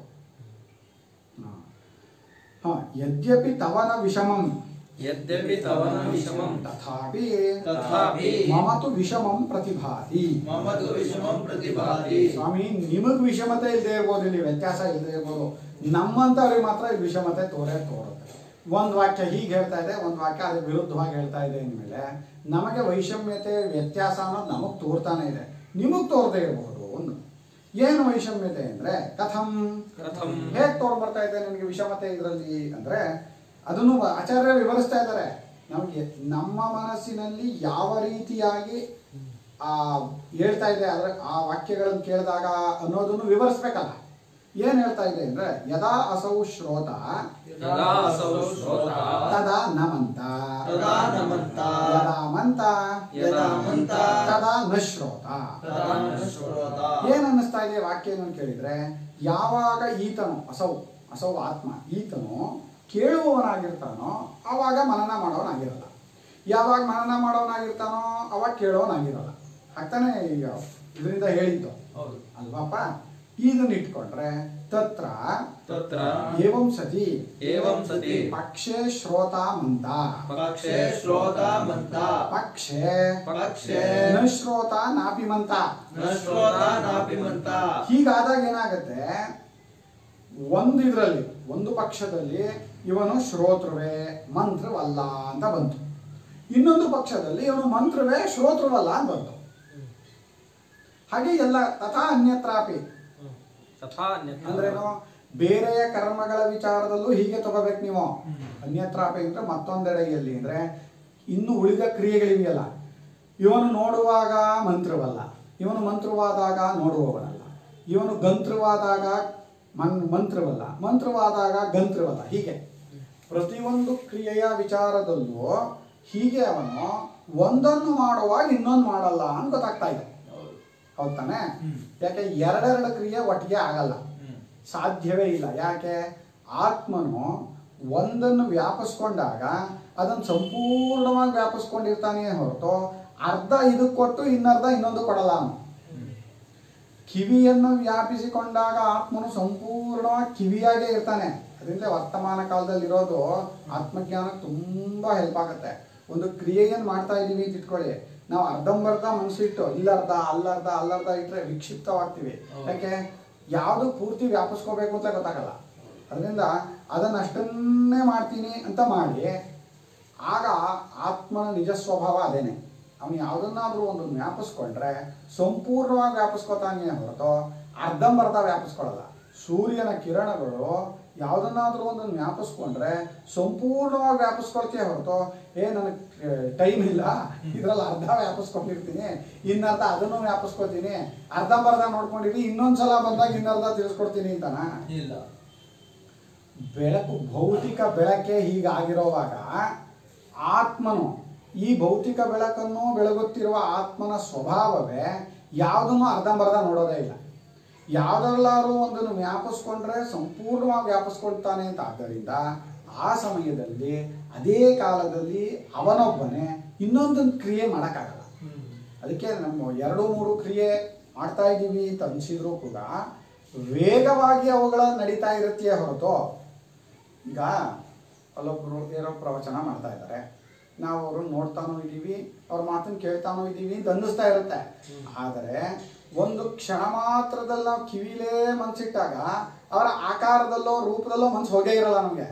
ಹಾಂ ಯದ್ಯಪಿ ತವನ ವಿಷಮಂ ಯದ್ಯಪಿ ತವನ ವಿಷಮಂ ತಥಾಪಿ ತಥಾಪಿ ಮಮತು ವಿಷಮಂ ಪ್ರತಿಭಾತಿ ಮಮ ತು ವಿಷಮಂ ಪ್ರತಿಭಾತಿ ಸ್ವಾಮಿ ನಿಮಗ್ ವಿಷಮತೆ ಇಲ್ಲದೆ ಇರ್ಬೋದು ಇಲ್ಲಿ ವ್ಯತ್ಯಾಸ ಇಲ್ಲದೆ ಇರ್ಬೋದು ನಮ್ಮಂತವ್ರಿಗೆ ಮಾತ್ರ ಇಲ್ಲಿ ವಿಷಮತೆ ತೋರೇ ತೋರುತ್ತೆ ಒಂದು ವಾಕ್ಯ ಹೀಗೆ ಹೇಳ್ತಾ ಇದೆ ಒಂದು ವಾಕ್ಯ ಅದಕ್ಕೆ ವಿರುದ್ಧವಾಗಿ ಹೇಳ್ತಾ ಇದೆ ಅಂದಮೇಲೆ ನಮಗೆ ವೈಷಮ್ಯತೆ ವ್ಯತ್ಯಾಸ ಅನ್ನೋದು ನಮಗೆ ತೋರ್ತಾನೆ ಇದೆ ನಿಮಗೆ ತೋರದೇ ಇರಬಹುದು ಒಂದು ಏನು ವೈಷಮ್ಯತೆ ಅಂದರೆ ಕಥಂ ಕಥಂ ಹೇಗೆ ತೋರ್ ಬರ್ತಾ ಇದೆ ನಿಮಗೆ ವಿಷಮತೆ ಇದರಲ್ಲಿ ಅಂದರೆ ಅದನ್ನು ಆಚಾರ್ಯ ವಿವರಿಸ್ತಾ ಇದ್ದಾರೆ ನಮಗೆ ನಮ್ಮ ಮನಸ್ಸಿನಲ್ಲಿ ಯಾವ ರೀತಿಯಾಗಿ ಆ ಹೇಳ್ತಾ ಇದೆ ಅದರ ಆ ವಾಕ್ಯಗಳನ್ನು ಕೇಳಿದಾಗ ಅನ್ನೋದನ್ನು ವಿವರಿಸ್ಬೇಕಲ್ಲ ಏನ್ ಹೇಳ್ತಾ ಇದೆ ಅಂದ್ರೆ ಯದಾ ಅಸೌ ಶ್ರೋತ ಯದಾ ಅಸೌ ಶ್ರೋತ ತದಾ ನಮಂತ ತದಾ ನಮಂತ ಯದಾ ಮಂತ ಯದಾ ಮಂತ ತದಾ ನ ಶ್ರೋತ ತದಾ ನ ಶ್ರೋತ ಏನ್ ಅನ್ನಿಸ್ತಾ ಇದೆ ವಾಕ್ಯ ಏನು ಅಂತ ಕೇಳಿದ್ರೆ ಯಾವಾಗ ಈತನು ಅಸೌ ಅಸೌ ಆತ್ಮ ಈತನು ಕೇಳುವವನಾಗಿರ್ತಾನೋ ಆವಾಗ ಮನನ ಮಾಡೋವನಾಗಿರಲ್ಲ ಯಾವಾಗ ಮನನ ಮಾಡೋವನಾಗಿರ್ತಾನೋ ಅವಾಗ ಕೇಳೋವನಾಗಿರಲ್ಲ ಹಾಗ್ತಾನೆ ಈಗ ಇದರಿಂದ ಹೇಳಿದ್ದು ಹೌದು ಅಲ್ವಾಪ್ಪ ಇದನ್ನ ಇಟ್ಕೊಂಡ್ರೆ ತತ್ರ ತತ್ರ ಏವಂ ಸತಿ ಏವಂ ಸತಿ ಪಕ್ಷೆ ಶ್ರೋತ ಮಂತ ಪಕ್ಷೆ ಶ್ರೋತ ಮಂತ ಪಕ್ಷೆ ಪಕ್ಷೆ ನ ಶ್ರೋತ ನಾಪಿ ಮಂತ ನ ಶ್ರೋತ ನಾಪಿ ಮಂತ ಹೀಗಾದಾಗ ಏನಾಗತ್ತೆ ಒಂದು ಇದರಲ್ಲಿ ಒಂದು ಪಕ್ಷದಲ್ಲಿ ಇವನು ಶ್ರೋತೃವೇ ಮಂತ್ರವಲ್ಲ ಅಂತ ಬಂತು ಇನ್ನೊಂದು ಪಕ್ಷದಲ್ಲಿ ಇವನು ಮಂತ್ರವೇ ಶ್ರೋತೃವಲ್ಲ ಅಂತ ಬಂತು ಹಾಗೆ ಎಲ್ಲ ತಥಾ ಅನ್ಯತ್ರಾಪಿ ತಥಾ ಅನ್ಯಥಾ ಅಂದ್ರೇನು ಬೇರೆಯ ಕರ್ಮಗಳ ವಿಚಾರದಲ್ಲೂ ಹೀಗೆ ತಗೋಬೇಕು ನೀವು ಅನ್ಯತ್ರಾಪಿ ಅಂದ್ರೆ ಮತ್ತೊಂದೆಡೆಯಲ್ಲಿ ಅಂದ್ರೆ ಇನ್ನು ಉಳಿದ ಕ್ರಿಯೆಗಳಿವೆಯಲ್ಲ ಇವನು ನೋಡುವಾಗ ಮಂತ್ರವಲ್ಲ ಇವನು ಮಂತ್ರವಾದಾಗ ನೋಡುವವನಲ್ಲ ಇವನು ಗಂತ್ರವಾದಾಗ ಮನ್ ಮಂತ್ರವಲ್ಲ ಮಂತ್ರವಾದಾಗ ಗಂತ್ರವಲ್ಲ ಹೀಗೆ ಪ್ರತಿಯೊಂದು ಕ್ರಿಯೆಯ ವಿಚಾರದಲ್ಲೂ ಹೀಗೆ ಅವನು ಒಂದನ್ನು ಮಾಡುವಾಗ ಇನ್ನೊಂದು ಮಾಡಲ್ಲ ಅಂತ ಗೊತ್ತಾಗ್ತಾ ಇದೆ ಹೌದು ಹೌದ್ ತಾನೆ ಹ್ಮ್. ಯಾಕೆ ಎರಡೆರಡು ಕ್ರಿಯೆ ಒಟ್ಟಿಗೆ ಆಗಲ್ಲ ಹ್ಮ್. ಸಾಧ್ಯವೇ ಇಲ್ಲ ಯಾಕೆ ಆತ್ಮನು ಒಂದನ್ನು ವ್ಯಾಪಿಸ್ಕೊಂಡಾಗ ಅದನ್ನು ಸಂಪೂರ್ಣವಾಗಿ ವ್ಯಾಪಿಸ್ಕೊಂಡಿರ್ತಾನೆ ಹೊರತು ಅರ್ಧ ಇದಕ್ಕೆ ಕೊಟ್ಟು ಇನ್ನರ್ಧ ಇನ್ನೊಂದು ಕೊಡಲ್ಲ ಅವನು ಕಿವಿಯನ್ನು ವ್ಯಾಪಿಸಿಕೊಂಡಾಗ ಆತ್ಮನು ಸಂಪೂರ್ಣವಾಗಿ ಕಿವಿಯಾಗೇ ಇರ್ತಾನೆ ಅದರಿಂದ ವರ್ತಮಾನ ಕಾಲದಲ್ಲಿ ಇರೋದು ಆತ್ಮಜ್ಞಾನಕ್ಕೆ ತುಂಬಾ ಹೆಲ್ಪ್ ಆಗುತ್ತೆ ಒಂದು ಕ್ರಿಯೆಯನ್ನು ಮಾಡ್ತಾ ಇದ್ದೀವಿ ಅಂತ ಇಟ್ಕೊಳ್ಳಿ ನಾವು ಅರ್ಧಂಬರ್ಧ ಮನಸ್ಸಿಟ್ಟು ಇಲ್ಲರ್ಧ ಅಲ್ಲರ್ಧ ಅಲ್ಲರ್ಧ ಇಟ್ಟರೆ ವಿಕ್ಷಿಪ್ತವಾಗ್ತೀವಿ ಹೌದು. ಯಾಕೆ ಯಾವುದು ಪೂರ್ತಿ ವ್ಯಾಪಿಸ್ಕೋಬೇಕು ಅಂತ ಗೊತ್ತಾಗಲ್ಲ ಅದರಿಂದ ಅದನ್ನ ಅಷ್ಟನ್ನೇ ಮಾಡ್ತೀನಿ ಅಂತ ಮಾಡಿ ಆಗ ಆತ್ಮನ ನಿಜ ಸ್ವಭಾವ ಅದೇನೆ ಅವನು ಯಾವುದನ್ನಾದ್ರೂ ಒಂದು ವ್ಯಾಪಿಸ್ಕೊಂಡ್ರೆ ಸಂಪೂರ್ಣವಾಗಿ ವ್ಯಾಪಿಸ್ಕೋತಾನೆ ಹೊರತು ಅರ್ಧಂಬರ್ಧ ವ್ಯಾಪಿಸ್ಕೊಳ್ಳಲ್ಲ ಸೂರ್ಯನ ಕಿರಣಗಳು ಯಾವುದನ್ನಾದ್ರೂ ಒಂದನ್ನು ವ್ಯಾಪಿಸ್ಕೊಂಡ್ರೆ ಸಂಪೂರ್ಣವಾಗಿ ವ್ಯಾಪಿಸ್ಕೊಳ್ತೀಯ ಹೊರತು ಏ ನನಗೆ ಟೈಮ್ ಇಲ್ಲ ಇದ್ರಲ್ಲಿ ಅರ್ಧ ವ್ಯಾಪಿಸ್ಕೊಂಡಿರ್ತೀನಿ ಇನ್ನರ್ಧ ಅದನ್ನು ವ್ಯಾಪಿಸ್ಕೊತೀನಿ ಅರ್ಧಂಬರ್ಧ ನೋಡ್ಕೊಂಡಿರಿ ಇನ್ನೊಂದ್ಸಲ ಬಂದಾಗ ಇನ್ನರ್ಧ ತಿಳಿಸ್ಕೊಡ್ತೀನಿ ಅಂತನಾ ಇಲ್ಲ ಬೆಳಕು ಭೌತಿಕ ಬೆಳಕೆ ಹೀಗಾಗಿರುವಾಗ ಆತ್ಮನು ಈ ಭೌತಿಕ ಬೆಳಕನ್ನು ಬೆಳಗುತ್ತಿರುವ ಆತ್ಮನ ಸ್ವಭಾವವೇ ಯಾವುದನ್ನು ಅರ್ಧಂಬರ್ಧ ನೋಡೋದೇ ಇಲ್ಲ ಯಾವುದರಲ್ಲಾದ್ರೂ ಒಂದನ್ನು ವ್ಯಾಪಿಸ್ಕೊಂಡ್ರೆ ಸಂಪೂರ್ಣವಾಗಿ ವ್ಯಾಪಿಸ್ಕೊಳ್ತಾನೆ ಅಂತ ಆದ್ದರಿಂದ ಆ ಸಮಯದಲ್ಲಿ ಅದೇ ಕಾಲದಲ್ಲಿ ಅವನೊಬ್ಬನೇ ಇನ್ನೊಂದೊಂದು ಕ್ರಿಯೆ ಮಾಡೋಕ್ಕಾಗಲ್ಲ ಅದಕ್ಕೆ ನಮ್ಮ ಎರಡು ಮೂರು ಕ್ರಿಯೆ ಮಾಡ್ತಾ ಇದ್ದೀವಿ ಅಂತ ಅನಿಸಿದ್ರು ಕೂಡ ವೇಗವಾಗಿ ಅವುಗಳ ನಡೀತಾ ಇರುತ್ತೆಯೇ ಹೊರತು ಈಗ ಅಲ್ಲೊಬ್ರು ಏನೋ ಪ್ರವಚನ ಮಾಡ್ತಾ ಇದ್ದಾರೆ ನಾವು ಅವ್ರನ್ನ ನೋಡ್ತಾನೂ ಇದ್ದೀವಿ ಅವ್ರ ಮಾತನ್ನು ಕೇಳ್ತಾನೂ ಇದ್ದೀವಿ ಅಂತ ಅನ್ನಿಸ್ತಾ ಇರುತ್ತೆ ಆದರೆ ಒಂದು ಕ್ಷಣ ಮಾತ್ರದಲ್ಲಿ ನಾವು ಕಿವಿಲೇ ಮನ್ಸಿಟ್ಟಾಗ ಅವರ ಆಕಾರದಲ್ಲೋ ರೂಪದಲ್ಲೋ ಮನ್ಸು ಹೋಗೇ ಇರಲ್ಲ ನಮಗೆ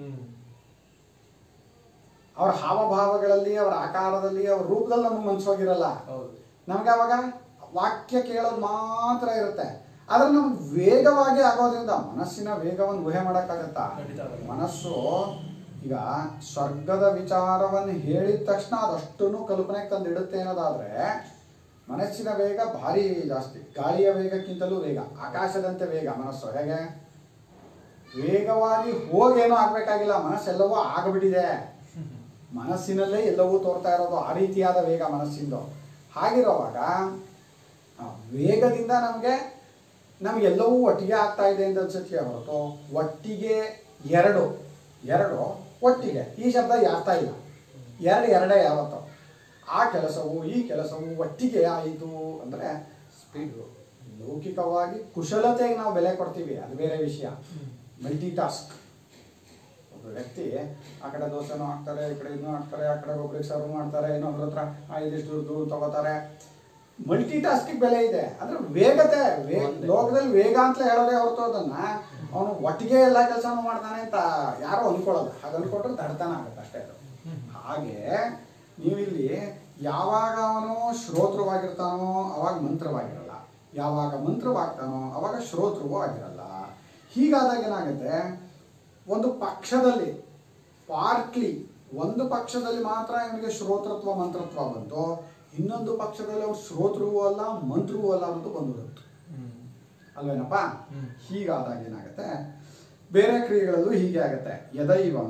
ಅವರ ಹಾವಭಾವಗಳಲ್ಲಿ ಅವರ ಆಕಾರದಲ್ಲಿ ಅವ್ರ ರೂಪದಲ್ಲಿ ನಮಗೆ ಮನ್ಸು ಹೋಗಿರಲ್ಲ ಹೌದು ನಮ್ಗೆ ಅವಾಗ ವಾಕ್ಯ ಕೇಳೋದು ಮಾತ್ರ ಇರುತ್ತೆ ಆದ್ರೆ ನಮ್ಗೆ ವೇಗವಾಗಿ ಆಗೋದ್ರಿಂದ ಮನಸ್ಸಿನ ವೇಗವನ್ನು ಊಹೆ ಮಾಡೋಕ್ಕಾಗತ್ತಾ ಖಂಡಿತ ಆಗಲ್ಲ. ಮನಸ್ಸು ಈಗ ಸ್ವರ್ಗದ ವಿಚಾರವನ್ನು ಹೇಳಿದ ತಕ್ಷಣ ಅದಷ್ಟನ್ನು ಕಲ್ಪನೆಗೆ ತಂದಿಡುತ್ತೆ ಅನ್ನೋದಾದ್ರೆ ಮನಸ್ಸಿನ ವೇಗ ಭಾರಿ ಜಾಸ್ತಿ ಗಾಳಿಯ ವೇಗಕ್ಕಿಂತಲೂ ವೇಗ ಆಕಾಶದಂತೆ ವೇಗ ಮನಸ್ಸು ಹೇಗೆ ವೇಗವಾಗಿ ಹೋಗೇನೋ ಆಗ್ಬೇಕಾಗಿಲ್ಲ ಮನಸ್ಸೆಲ್ಲವೂ ಆಗಬಿಟ್ಟಿದೆ ಮನಸ್ಸಿನಲ್ಲೇ ಎಲ್ಲವೂ ತೋರ್ತಾ ಇರೋದು ಆ ರೀತಿಯಾದ ವೇಗ ಮನಸ್ಸಿಂದು ಹಾಗಿರುವಾಗ ಆ ವೇಗದಿಂದ ನಮಗೆ ನಮಗೆಲ್ಲವೂ ಒಟ್ಟಿಗೆ ಆಗ್ತಾ ಇದೆ ಅಂತ ಅನ್ಸುತ್ತೆ ಹೊರತು ಒಟ್ಟಿಗೆ ಎರಡು ಎರಡು ಒಟ್ಟಿಗೆ ಈ ಶಬ್ದ ಯಾರ್ತಾ ಇಲ್ಲ ಎರಡು ಎರಡೇ ಯಾವತ್ತು ಆ ಕೆಲಸವು ಈ ಕೆಲಸವು ಒಟ್ಟಿಗೆ ಆಯಿತು ಅಂದರೆ ಸ್ಪೀಡು ಲೌಕಿಕವಾಗಿ ಕುಶಲತೆಗೆ ನಾವು ಬೆಲೆ ಕೊಡ್ತೀವಿ ಅದು ಬೇರೆ ವಿಷಯ ಮಲ್ಟಿ ಟಾಸ್ಕ್ ಒಬ್ಬ ವ್ಯಕ್ತಿ ಆ ಕಡೆ ದೋಸೆನೂ ಹಾಕ್ತಾರೆ ಈ ಕಡೆ ಇದನ್ನು ಹಾಕ್ತಾರೆ ಆ ಕಡೆ ಒಬ್ರಿಗೆ ಸರ್ವ್ ಮಾಡ್ತಾರೆ ಇನ್ನೊಬ್ರ ಹತ್ರ ಆ, ಇದಿಷ್ಟು ದುಡ್ಡು ತಗೋತಾರೆ ಮಲ್ಟಿ ಟಾಸ್ಕಿಗೆ ಬೆಲೆ ಇದೆ ಅಂದ್ರೆ ವೇಗತೆ ವೇ ಒಂದೇ. ಲೋಕದಲ್ಲಿ ವೇಗ ಅಂತ ಹೇಳೋದೇ ಹೊರತು ಅದನ್ನ ಅವನು ಒಟ್ಟಿಗೆ ಎಲ್ಲ ಕೆಲಸನೂ ಮಾಡ್ತಾನೆ ಅಂತ ಯಾರು ಅನ್ಕೊಳ್ಳಲ್ಲ ಹಾಗೆ ಅನ್ಕೊಂಡ್ರೆ ತಡ್ತಾನ ಆಗುತ್ತೆ ಅಷ್ಟೇ ಅದು ಹಾಗೆ ನೀವಿಲ್ಲಿ ಯಾವಾಗ ಅವನು ಶ್ರೋತೃವಾಗಿರ್ತಾನೋ ಅವಾಗ ಮಂತ್ರವಾಗಿರಲ್ಲ ಯಾವಾಗ ಮಂತ್ರವಾಗ್ತಾನೋ ಅವಾಗ ಶ್ರೋತೃವೂ ಆಗಿರಲ್ಲ ಹೀಗಾದಾಗ ಏನಾಗುತ್ತೆ ಒಂದು ಪಕ್ಷದಲ್ಲಿ ಪಾರ್ಟ್ಲಿ ಒಂದು ಪಕ್ಷದಲ್ಲಿ ಮಾತ್ರ ಇವನಿಗೆ ಶ್ರೋತೃತ್ವ ಮಂತ್ರತ್ವ ಬಂತು ಇನ್ನೊಂದು ಪಕ್ಷದಲ್ಲಿ ಅವ್ರು ಶ್ರೋತೃವೂ ಅಲ್ಲ ಮಂತ್ರವೂ ಅಲ್ಲ ಅನ್ನೋದು ಬಂದ್ಬಿಡುತ್ತೆ ಅಲ್ವೇನಪ್ಪ ಹ್ಮ್. ಹೀಗಾದಾಗ ಏನಾಗುತ್ತೆ ಬೇರೆ ಕ್ರಿಯೆಗಳಲ್ಲೂ ಹೀಗೆ ಆಗುತ್ತೆ ಯದೈವಂ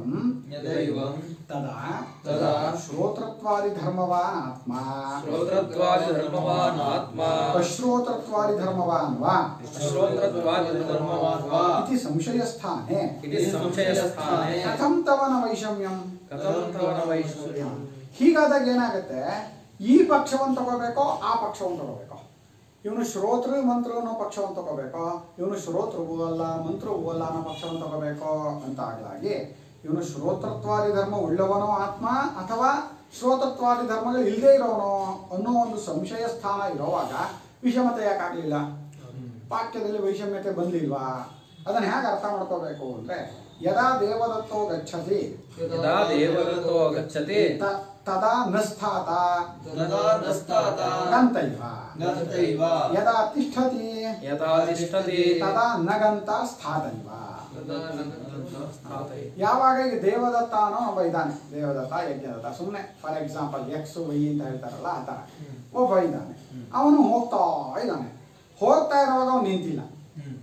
ಯದೈವಂ ತದಾ ತದಾ ಶ್ರೋತೃತ್ವಾದಿ ಧರ್ಮವಾನ್ ಆತ್ಮ ಶ್ರೋತ್ರತ್ವಾದಿ ಧರ್ಮವಾನ್ ಆತ್ಮ ಅಶ್ರೋತೃತ್ವಾದಿ ಧರ್ಮವಾನ್ ವಾ ಶ್ರೋತ್ರತ್ವಾದಿ ಧರ್ಮವಾನ್ ವಾ ಇತಿ ಸಂಶಯಸ್ಥಾನೆ ಇತಿ ಸಂಶಯಸ್ಥಾನೆ ಕಥಂ ತವನ ವೈಷಮ್ಯಂ ಕಥಂ ತವನ ವೈಶ್ವರ್ಯಂ ಹೀಗಾದಾಗ ಏನಾಗುತ್ತೆ ಈ ಪಕ್ಷವನ್ನು ತಗೋಬೇಕೋ ಆ ಪಕ್ಷವನ್ನು ತಗೋಬೇಕೋ ಇವನು ಶ್ರೋತೃ ಮಂತ್ರ ಅನ್ನೋ ಪಕ್ಷವನ್ನು ತಗೋಬೇಕೋ ಇವನು ಶ್ರೋತೃವೂ ಅಲ್ಲ ಮಂತ್ರವೂ ಅಲ್ಲ ಅನ್ನೋ ಪಕ್ಷವನ್ನು ತಗೋಬೇಕೋ ಅಂತ ಆಗ್ಲಾಗಿ ಇವನು ಶ್ರೋತೃತ್ವಾದಿ ಧರ್ಮ ಉಳ್ಳವನೋ ಆತ್ಮ ಅಥವಾ ಶ್ರೋತೃತ್ವಾದಿ ಧರ್ಮಗಳು ಇಲ್ಲದೆ ಇರೋನೋ ಅನ್ನೋ ಒಂದು ಸಂಶಯ ಸ್ಥಾನ ಇರೋವಾಗ ವಿಷಮತೆ ಯಾಕಾಗ್ಲಿಲ್ಲ ವಾಕ್ಯದಲ್ಲಿ ವೈಷಮ್ಯತೆ ಬಂದಿಲ್ವಾ ಅದನ್ನ ಹೇಗೆ ಅರ್ಥ ಮಾಡ್ಕೋಬೇಕು ಅಂದ್ರೆ ಯದಾ ದೇವದತ್ತೋ ಗಚ್ಚತಿ ಯದಾ ದೇವದತ್ತೋ ಗಚ್ಚತಿ ತ- ತದಾ ನಸ್ಥಾತ ತದಾ ನಸ್ತಾತ ಗಂತೈವ ಗಂತೈವ ಯದಾ ತಿಷ್ಠತಿ ಯದಾ ತಿಷ್ಠತಿ ತದಾ ನಗಂತ ಸ್ಥಾತೈವ ತದಾ ನಗಂತ ಸ್ಥಾಪಯತಿ. ಯಾವಾಗ ಈಗ ದೇವದತ್ತ ಅನ್ನೋ ಒಬ್ಬ ಇದ್ದಾನೆ ದೇವದತ್ತ ಯಜ್ಞದತ್ತ ಸುಮ್ಮನೆ ಫಾರ್ ಎಕ್ಸಾಂಪಲ್ ಎಕ್ಸ್ ವೈ ಅಂತ ಹೇಳ್ತಾರಲ್ಲ ಆ ಥರ ಒಬ್ಬ ಇದ್ದಾನೆ ಅವನು ಹೋಗ್ತಾ ಇದ್ದಾನೆ ಹೋಗ್ತಾ ಇರುವಾಗ ಅವನು ನಿಂತಿಲ್ಲ ಹ್ಮ್.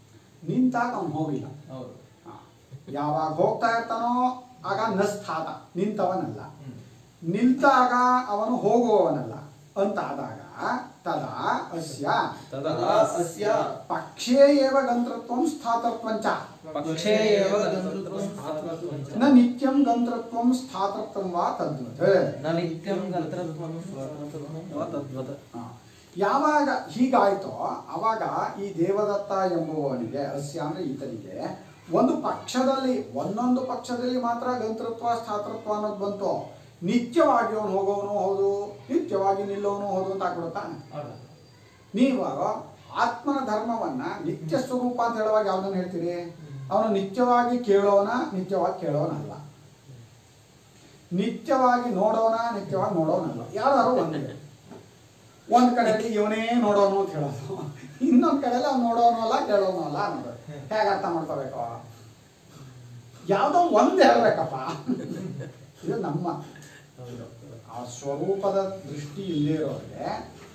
ನಿಂತಾಗ ಅವನು ಹೋಗಿಲ್ಲ ಹೌದು ಹಾ. ಯಾವಾಗ ಹೋಗ್ತಾ ಇರ್ತಾನೋ ಆಗ ನಸ್ಥಾತ ನಿಂತವನಲ್ಲ ಹ್ಮ್. ನಿಲ್ತಾಗ ಅವನು ಹೋಗುವವನಲ್ಲ ಅಂತ ಆದಾಗ ತದಾ ಅಸ್ಯ ತದಾ ತದಾ ಅಸ್ಯ ಪಕ್ಷೇ ಏವ ಗಂತ್ರತ್ವಂ ಸ್ಥಾತತ್ವಂಚ ಪಕ್ಷೇ ಏವ ಗಂತೃತ್ವಂ ಸ್ಥಾತೃತ್ವಂ ಚ. ನ ನಿತ್ಯಂ ಗಂತ್ರತ್ವಂ ಸ್ಥಾತೃತ್ವಂ ವಾ ತದ್ವತ್ ನ ನಿತ್ಯಂ ಗಂತ್ರತ್ವಂ ಸ್ವತಂತ್ರತ್ವಂ ವಾ ತದ್ವತ್. ಹಾ. ಯಾವಾಗ ಹೀಗಾಯ್ತೋ ಅವಾಗ ಈ ದೇವದತ್ತ ಎಂಬುವವನಿಗೆ ಅಸ್ಯ ಅಂದ್ರೆ ಈತನಿಗೆ ಒಂದು ಪಕ್ಷದಲ್ಲಿ ಒಂದೊಂದು ಪಕ್ಷದಲ್ಲಿ ಮಾತ್ರ ಗಂತೃತ್ವ ಸ್ಥಾತೃತ್ವ ಅನ್ನೋದು ಬಂತು ನಿತ್ಯವಾಗಿ ಅವನು ಹೋಗೋವನು ಹೌದು ನಿತ್ಯವಾಗಿ ನಿಲ್ಲೋನು ಹೌದು ಅಂತ ಆಗ್ಬಿಡುತ್ತಾ ಹೌದು. ನೀವಾಗ ಆತ್ಮನ ಧರ್ಮವನ್ನ ನಿತ್ಯ ಸ್ವರೂಪ ಅಂತ ಹೇಳುವಾಗ ಯಾವ್ದನ್ನ ಹೇಳ್ತೀರಿ ಅವನು ನಿತ್ಯವಾಗಿ ಕೇಳೋನ ನಿತ್ಯವಾಗಿ ಕೇಳೋನಲ್ಲ ನಿತ್ಯವಾಗಿ ನೋಡೋನ ನಿತ್ಯವಾಗಿ ನೋಡೋನಲ್ಲ ಯಾರು ಒಂದೇ ಒಂದ್ ಕಡೆಯಲ್ಲಿ ಇವನೇ ನೋಡೋನು ಅಂತ ಹೇಳೋದು ಇನ್ನೊಂದ್ ಕಡೆಯಲ್ಲಿ ಅವ್ನು ನೋಡೋನು ಅಲ್ಲ ಕೇಳೋನು ಅಲ್ಲ ಅನ್ನೋದು ಹೇಗೆ ಅರ್ಥ ಮಾಡ್ಕೋಬೇಕು ಯಾವ್ದೋ ಒಂದ್ ಹೇಳ್ಬೇಕಪ್ಪ ಇದು ನಮ್ಮ ಆ ಸ್ವರೂಪದ ದೃಷ್ಟಿ ಇಲ್ಲೇ ಇರೋರಿಗೆ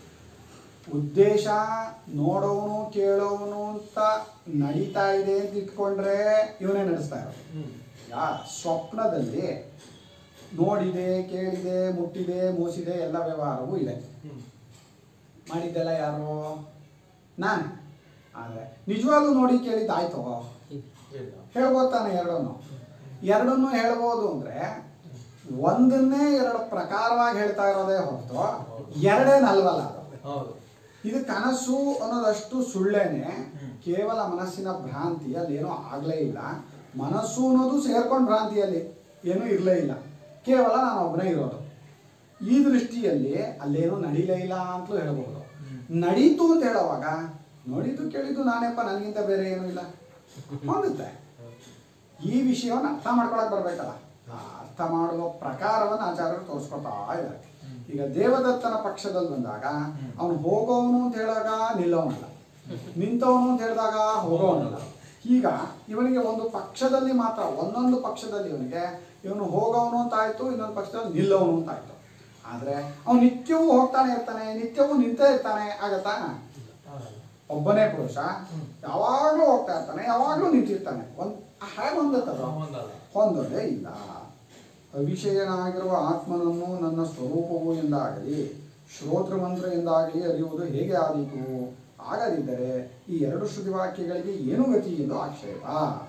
ಉದ್ದೇಶ ನೋಡೋನು ಕೇಳೋನು ಅಂತ ನಡೀತಾ ಇದೆ ಅಂತ ಇಟ್ಕೊಂಡ್ರೆ ಇವನೇ ನಡೆಸ್ತಾ ಇರೋದು ಹ್ಮ್. ಯಾ ಸ್ವಪ್ನದಲ್ಲಿ ನೋಡಿದೆ ಕೇಳಿದೆ ಮುಟ್ಟಿದೆ ಮೂಸಿದೆ ಎಲ್ಲ ವ್ಯವಹಾರವೂ ಇದೆ ಹ್ಮ್. ಮಾಡಿದ್ದೆಲ್ಲ ಯಾರು ನಾನು ಆದರೆ ನಿಜವಾಗ್ಲೂ ನೋಡಿ ಕೇಳಿದ್ದಾಯ್ತು ಇಲ್ಲ. ಹೇಳ್ಬೋದು ತಾನೆ ಎರಡನ್ನು ಎರಡನ್ನು ಹೇಳ್ಬೋದು ಅಂದ್ರೆ ಒಂದನ್ನೇ ಎರಡು ಪ್ರಕಾರವಾಗಿ ಹೇಳ್ತಾ ಇರೋದೇ ಹೊರತು ಎರಡೇ ನಲ್ವಲ್ಲ ಅದು ಹೌದು ಇದು ಕನಸು ಅನ್ನೋದಷ್ಟು ಸುಳ್ಳೇನೆ ಹ್ಮ್. ಕೇವಲ ಮನಸ್ಸಿನ ಭ್ರಾಂತಿ ಅಲ್ಲೇನೋ ಆಗ್ಲೇ ಇಲ್ಲ ಮನಸ್ಸು ಅನ್ನೋದು ಸೇರ್ಕೊಂಡು ಭ್ರಾಂತಿಯಲ್ಲಿ ಏನೂ ಇರಲೇ ಇಲ್ಲ ಕೇವಲ ನಾನು ಒಬ್ಬನೇ ಇರೋದು ಈ ದೃಷ್ಟಿಯಲ್ಲಿ ಅಲ್ಲೇನೋ ನಡೀಲೇ ಇಲ್ಲ ಅಂತಲೂ ಹೇಳ್ಬೋದು ಹ್ಮ್. ನಡೀತು ಅಂತ ಹೇಳುವಾಗ ನೋಡಿದ್ದು ಕೇಳಿದ್ದು ನಾನೇಪ್ಪ ನನಗಿಂತ ಬೇರೆ ಏನೂ ಇಲ್ಲ ಹೊಂದುತ್ತೆ ಈ ವಿಷಯವನ್ನು ಅರ್ಥ ಮಾಡ್ಕೊಳಕ್ ಬರ್ಬೇಕಲ್ಲ ಆ ಅರ್ಥ ಮಾಡುವ ಪ್ರಕಾರವನ್ನು ಆಚಾರ್ಯರು ತೋರಿಸ್ಕೊತಾ ಇದ್ದಾರೆ ಈಗ ದೇವದತ್ತನ ಪಕ್ಷದಲ್ಲಿ ಬಂದಾಗ ಅವನು ಹೋಗೋವನು ಅಂತ ಹೇಳಿದಾಗ ನಿಲ್ಲೋನಲ್ಲ ನಿಂತವನು ಅಂತ ಹೇಳಿದಾಗ ಹೋಗೋವನಲ್ಲ ಈಗ ಇವನಿಗೆ ಒಂದು ಪಕ್ಷದಲ್ಲಿ ಮಾತ್ರ ಒಂದೊಂದು ಪಕ್ಷದಲ್ಲಿ ಇವನಿಗೆ ಇವನು ಹೋಗೋವನು ಅಂತ ಆಯ್ತು ಇನ್ನೊಂದು ಪಕ್ಷದಲ್ಲಿ ನಿಲ್ಲೋವನು ಅಂತ ಆಯ್ತು ಆದ್ರೆ ಅವನು ನಿತ್ಯವೂ ಹೋಗ್ತಾನೆ ಇರ್ತಾನೆ ನಿತ್ಯವೂ ನಿಂತೇ ಇರ್ತಾನೆ ಆಗತ್ತಾ ಹೌದು. ಒಬ್ಬನೇ ಪುರುಷ ಯಾವಾಗಲೂ ಹೋಗ್ತಾ ಇರ್ತಾನೆ ಯಾವಾಗಲೂ ನಿಂತಿರ್ತಾನೆ ಒಂದ್ ಹೇಗೆ ಹೊಂದುತ್ತದ ಒಂದಲ್ಲ. ಹೊಂದೋದೇ ಇಲ್ಲ ಅವಿಷಯನಾಗಿರುವ ಆತ್ಮನನ್ನು ನನ್ನ ಸ್ವರೂಪವು ಎಂದಾಗಲಿ ಶ್ರೋತೃ ಮಂತ್ರ ಎಂದಾಗಲಿ ಅರಿಯುವುದು ಹೇಗೆ ಆದೀತು ಆಗದಿದ್ದರೆ ಈ ಎರಡು ಶ್ರುತಿವಾಕ್ಯಗಳಿಗೆ ಏನು ಗತಿ ಎಂದು ಆಕ್ಷೇಪ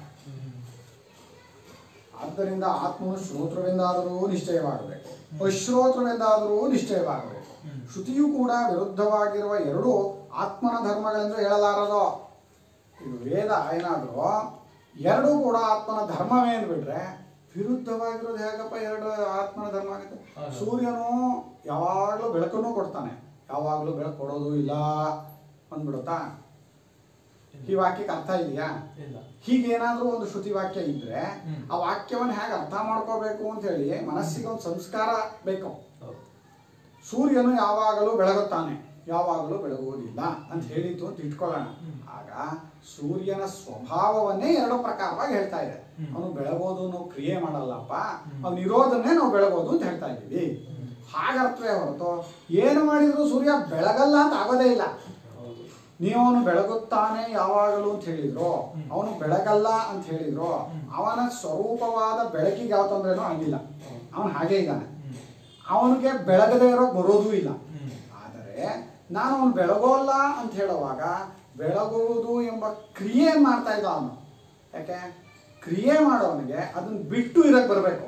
ಆದ್ದರಿಂದ ಆತ್ಮನು ಶ್ರೋತೃವೆಂದಾದರೂ ನಿಶ್ಚಯವಾಗಬೇಕು ಅಶ್ರೋತೃವೆಂದಾದರೂ ನಿಶ್ಚಯವಾಗಬೇಕು ಶ್ರುತಿಯು ಕೂಡ ವಿರುದ್ಧವಾಗಿರುವ ಎರಡು ಆತ್ಮನ ಧರ್ಮಗಳೆಂದು ಹೇಳಲಾರದು ಇದು ವೇದ ಏನಾದರೂ ಎರಡೂ ಕೂಡ ಆತ್ಮನ ಧರ್ಮವೇ ಅಂದ್ಬಿಟ್ರೆ ವಿರುದ್ಧವಾಗಿರೋದು ಹೇಗಪ್ಪ ಎರಡು ಆತ್ಮನ ಧರ್ಮ ಆಗುತ್ತೆ ಹೌದು. ಸೂರ್ಯನು ಯಾವಾಗಲೂ ಬೆಳಕನ್ನು ಕೊಡ್ತಾನೆ ಯಾವಾಗಲೂ ಬೆಳಕು ಕೊಡೋದು ಇಲ್ಲ ಅಂದ್ಬಿಡುತ್ತಾ ಈ ವಾಕ್ಯಕ್ಕೆ ಅರ್ಥ ಇದೆಯಾ ಇಲ್ಲ ಹೀಗೇನಾದ್ರೂ ಒಂದು ಶ್ರುತಿ ವಾಕ್ಯ ಇದ್ರೆ ಹ್ಮ್. ಆ ವಾಕ್ಯವನ್ನು ಹೇಗೆ ಅರ್ಥ ಮಾಡ್ಕೋಬೇಕು ಅಂತ ಹೇಳಿ ಮನಸ್ಸಿಗೆ ಒಂದು ಸಂಸ್ಕಾರ ಬೇಕು ಹೌದು. ಸೂರ್ಯನು ಯಾವಾಗಲೂ ಬೆಳಗುತ್ತಾನೆ ಯಾವಾಗಲೂ ಬೆಳಗುವುದಿಲ್ಲ ಅಂತ ಹೇಳಿದ್ದು ಅಂತ ಇಟ್ಕೊಳ್ಳೋಣ ಆಗ ಸೂರ್ಯನ ಸ್ವಭಾವವನ್ನೇ ಎರಡು ಪ್ರಕಾರವಾಗಿ ಹೇಳ್ತಾ ಇದೆ ಹ್ಮ್. ಅವನು ಬೆಳಗೋದು ನಾವು ಕ್ರಿಯೆ ಮಾಡಲ್ಲಪ್ಪ ಅವನು ಇರೋದನ್ನೇ ನಾವು ಬೆಳಗೋದು ಅಂತ ಹೇಳ್ತಾ ಇದ್ದೀವಿ ಹಾಗರ್ಥವೇ ಹೊರತು ಏನು ಮಾಡಿದ್ರು ಸೂರ್ಯ ಬೆಳಗಲ್ಲ ಅಂತ ಆಗೋದೇ ಇಲ್ಲ ಹೌದು. ನೀವು ಅವನು ಬೆಳಗುತ್ತಾನೆ ಯಾವಾಗಲೂ ಅಂತ ಹೇಳಿದ್ರು ಅವನು ಬೆಳಗಲ್ಲ ಅಂತ ಹೇಳಿದ್ರು ಅವನ ಸ್ವರೂಪವಾದ ಬೆಳಕಿಗೆ ಯಾವ ತೊಂದರೆನೂ ಆಗಿಲ್ಲ ಅವನು ಹಾಗೆ ಇದ್ದಾನೆ ಅವನಿಗೆ ಬೆಳಗದೇ ಇರೋ ಬರೋದೂ ಇಲ್ಲ ಆದರೆ ನಾನು ಅವನು ಬೆಳಗೋಲ್ಲ ಅಂತ ಹೇಳುವಾಗ ಬೆಳಗುವುದು ಎಂಬ ಕ್ರಿಯೆ ಮಾಡ್ತಾ ಇದ್ದ ಅವನು ಯಾಕೆ ಕ್ರಿಯೆ ಮಾಡೋವನಿಗೆ ಅದನ್ನ ಬಿಟ್ಟು ಇರಕ್ಕೆ ಬರಬೇಕು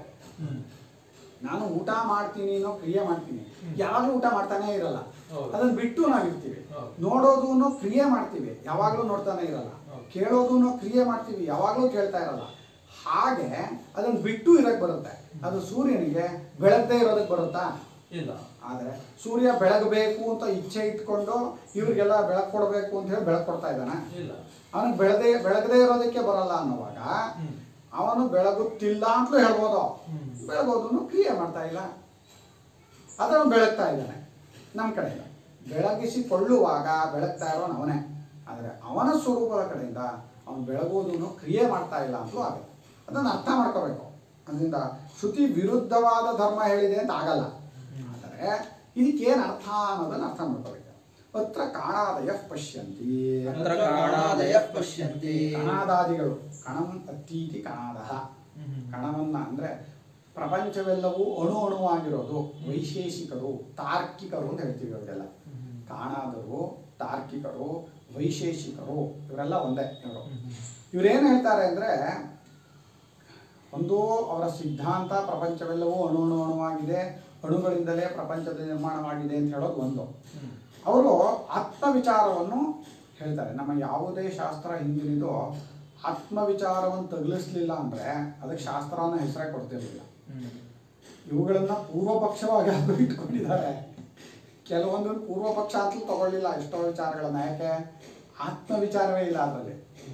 ನಾನು ಊಟ ಮಾಡ್ತೀನಿ ಅನ್ನೋ ಕ್ರಿಯೆ ಮಾಡ್ತೀನಿ ಯಾವಾಗಲೂ ಊಟ ಮಾಡ್ತಾನೆ ಇರಲ್ಲ ಹೌದು. ಅದನ್ನ ಬಿಟ್ಟು ನಾವಿರ್ತೀವಿ ಹೌದು. ನೋಡೋದು ಕ್ರಿಯೆ ಮಾಡ್ತೀವಿ ಯಾವಾಗಲೂ ನೋಡ್ತಾನೆ ಇರಲ್ಲ ಹೌದು. ಕೇಳೋದು ಕ್ರಿಯೆ ಮಾಡ್ತೀವಿ ಯಾವಾಗಲೂ ಕೇಳ್ತಾ ಇರಲ್ಲ ಹಾಗೆ ಅದನ್ನ ಬಿಟ್ಟು ಇರಕ್ ಬರುತ್ತೆ ಅದು ಸೂರ್ಯನಿಗೆ ಬೆಳಗ್ದೇ ಇರೋದಕ್ಕೆ ಬರುತ್ತಾ ಇಲ್ಲ ಆದರೆ ಸೂರ್ಯ ಬೆಳಗಬೇಕು ಅಂತ ಇಚ್ಛೆ ಇಟ್ಕೊಂಡು ಇವ್ರಿಗೆಲ್ಲ ಬೆಳಕು ಕೊಡಬೇಕು ಅಂತ ಹೇಳಿ ಬೆಳಕು ಕೊಡ್ತಾ ಇದ್ದಾನೆ ಇಲ್ಲ ಅವನು ಬೆಳೆದೇ ಬೆಳಗದೇ ಇರೋದಕ್ಕೆ ಬರಲ್ಲ ಅನ್ನುವಾಗ ಹ್ಮ್. ಅವನು ಬೆಳಗುತ್ತಿಲ್ಲ ಅಂತಲೂ ಹೇಳ್ಬೋದು ಹ್ಮ್. ಬೆಳಗೋದನ್ನು ಕ್ರಿಯೆ ಮಾಡ್ತಾ ಇಲ್ಲ ಅದನ್ನು ಬೆಳಗ್ತಾ ಇದ್ದಾನೆ ನಮ್ಮ ಕಡೆಯಿಂದ ಬೆಳಗಿಸಿಕೊಳ್ಳುವಾಗ ಬೆಳಗ್ತಾ ಇರೋನು ಅವನೇ ಆದರೆ ಅವನ ಸ್ವರೂಪದ ಕಡೆಯಿಂದ ಅವನು ಬೆಳಗೋದನ್ನು ಕ್ರಿಯೆ ಮಾಡ್ತಾ ಇಲ್ಲ ಅಂತಲೂ ಆಗುತ್ತೆ ಅದನ್ನು ಅರ್ಥ ಮಾಡ್ಕೋಬೇಕು ಅದರಿಂದ ಶ್ರುತಿ ವಿರುದ್ಧವಾದ ಧರ್ಮ ಹೇಳಿದೆ ಅಂತ ಆಗಲ್ಲ ಆದರೆ ಇದಕ್ಕೇನು ಅರ್ಥ ಅನ್ನೋದನ್ನು ಅರ್ಥ ಮಾಡ್ಕೋಬೇಕು ಅತ್ರ ಕಾಣಾದಯ ಪಶ್ಯಂತಿ ಅತ್ರ ಕಾಣಾದಯ ಪಶ್ಯಂತಿ ಕಣಾದಾದಿಗಳು ಕಣಂ ಅತ್ತೀತಿ ಕಣಾದಹ ಕಣವನ್ನ ಅಂದ್ರೆ ಪ್ರಪಂಚವೆಲ್ಲವೂ ಅಣು ಅಣುವಾಗಿರೋದು ವೈಶೇಷಿಕರು ತಾರ್ಕಿಕರು ಅಂತ ಹೇಳ್ತೀವಿ ಅವರೆಲ್ಲ ಕಾಣಾದರು ತಾರ್ಕಿಕರು ವೈಶೇಷಿಕರು ಇವರೆಲ್ಲ ಒಂದೇ ಇವರು ಇವ್ರೇನು ಹೇಳ್ತಾರೆ ಅಂದ್ರೆ ಒಂದು ಅವರ ಸಿದ್ಧಾಂತ ಪ್ರಪಂಚವೆಲ್ಲವೂ ಅಣು ಅಣು ಅಣುವಾಗಿದೆ ಅಣುಗಳಿಂದಲೇ ಪ್ರಪಂಚದ ನಿರ್ಮಾಣವಾಗಿದೆ ಅಂತ ಹೇಳೋದು ಒಂದು ಅವರು ಆತ್ಮವಿಚಾರವನ್ನು ಹೇಳ್ತಾರೆ ನಮ್ಮ ಯಾವುದೇ ಶಾಸ್ತ್ರ ಹಿಂದಿನಿದು ಆತ್ಮವಿಚಾರವನ್ನು ತಗಲಿಸ್ಲಿಲ್ಲ ಅಂದ್ರೆ ಅದಕ್ಕೆ ಶಾಸ್ತ್ರನ ಹೆಸರೇ ಕೊಡ್ತಿರ್ಲಿಲ್ಲ ಇವುಗಳನ್ನ ಪೂರ್ವ ಪಕ್ಷವಾಗಿ ಅದು ಇಟ್ಕೊಂಡಿದ್ದಾರೆ ಕೆಲವೊಂದು ಪೂರ್ವ ಪಕ್ಷ ಅಂತಲೂ ತಗೊಳ್ಳಿಲ್ಲ ಎಷ್ಟೋ ವಿಚಾರಗಳನ್ನ ಯಾಕೆ ಆತ್ಮ ವಿಚಾರವೇ ಇಲ್ಲ ಅದರಲ್ಲಿ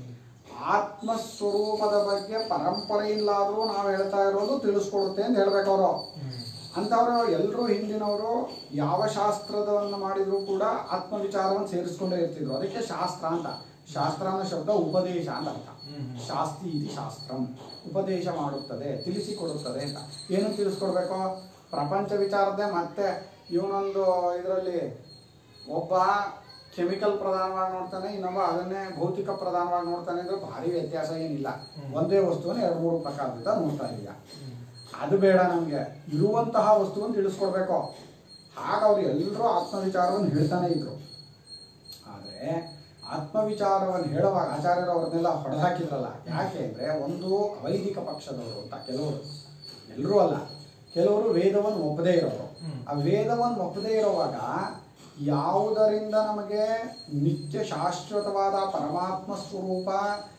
ಆತ್ಮ ಸ್ವರೂಪದ ಬಗ್ಗೆ ಪರಂಪರೆಯಿಂದಾದರೂ ನಾವು ಹೇಳ್ತಾ ಇರೋದು ತಿಳಿಸ್ಕೊಡುತ್ತೆ ಅಂತ ಹೇಳ್ಬೇಕು ಅವರು ಅಂಥವ್ರು ಎಲ್ಲರೂ ಹಿಂದಿನವರು ಯಾವ ಶಾಸ್ತ್ರದವನ್ನು ಮಾಡಿದ್ರು ಕೂಡ ಆತ್ಮ ವಿಚಾರವನ್ನು ಸೇರಿಸ್ಕೊಂಡೇ ಇರ್ತಿದ್ರು ಅದಕ್ಕೆ ಶಾಸ್ತ್ರ ಅಂತ ಶಾಸ್ತ್ರ ಅನ್ನೋ ಶಬ್ದ ಉಪದೇಶ ಅಂತ ಅರ್ಥ ಶಾಸ್ತಿ ಇದು ಶಾಸ್ತ್ರಂ ಉಪದೇಶ ಮಾಡುತ್ತದೆ ತಿಳಿಸಿಕೊಡುತ್ತದೆ ಅಂತ ಏನು ತಿಳಿಸ್ಕೊಡ್ಬೇಕು ಪ್ರಪಂಚ ವಿಚಾರದ್ದೇ ಮತ್ತೆ ಇವನೊಂದು ಇದರಲ್ಲಿ ಒಬ್ಬ ಕೆಮಿಕಲ್ ಪ್ರಧಾನವಾಗಿ ನೋಡ್ತಾನೆ ಇನ್ನೊಬ್ಬ ಅದನ್ನೇ ಭೌತಿಕ ಪ್ರಧಾನವಾಗಿ ನೋಡ್ತಾನೆ ಅಂದ್ರೆ ಭಾರಿ ವ್ಯತ್ಯಾಸ ಏನಿಲ್ಲ ಒಂದೇ ವಸ್ತುವನ್ನು ಎರಡು ಮೂರು ಪ್ರಕಾರದಿಂದ ನೋಡ್ತಾ ಇದೀಯ ಅದು ಬೇಡ ನಮಗೆ ಇರುವಂತಹ ವಸ್ತುವನ್ನು ತಿಳಿಸ್ಕೊಡ್ಬೇಕು ಆಗ ಅವ್ರು ಎಲ್ಲರೂ ಆತ್ಮವಿಚಾರವನ್ನು ಹೇಳ್ತಾನೆ ಇದ್ರು ಆದರೆ ಆತ್ಮವಿಚಾರವನ್ನು ಹೇಳುವಾಗ ಆಚಾರ್ಯರು ಅವ್ರನ್ನೆಲ್ಲ ಹೊಡೆದಾಕಿದ್ರಲ್ಲ ಯಾಕೆ ಅಂದರೆ ಒಂದು ಅವೈದಿಕ ಪಕ್ಷದವರು ಅಂತ ಕೆಲವರು ಎಲ್ಲರೂ ಅಲ್ಲ ಕೆಲವರು ವೇದವನ್ನು ಒಪ್ಪದೇ ಇರೋರು ಆ ವೇದವನ್ನು ಒಪ್ಪದೇ ಇರುವಾಗ ಯಾವುದರಿಂದ ನಮಗೆ ನಿತ್ಯ ಶಾಶ್ವತವಾದ ಪರಮಾತ್ಮ ಸ್ವರೂಪ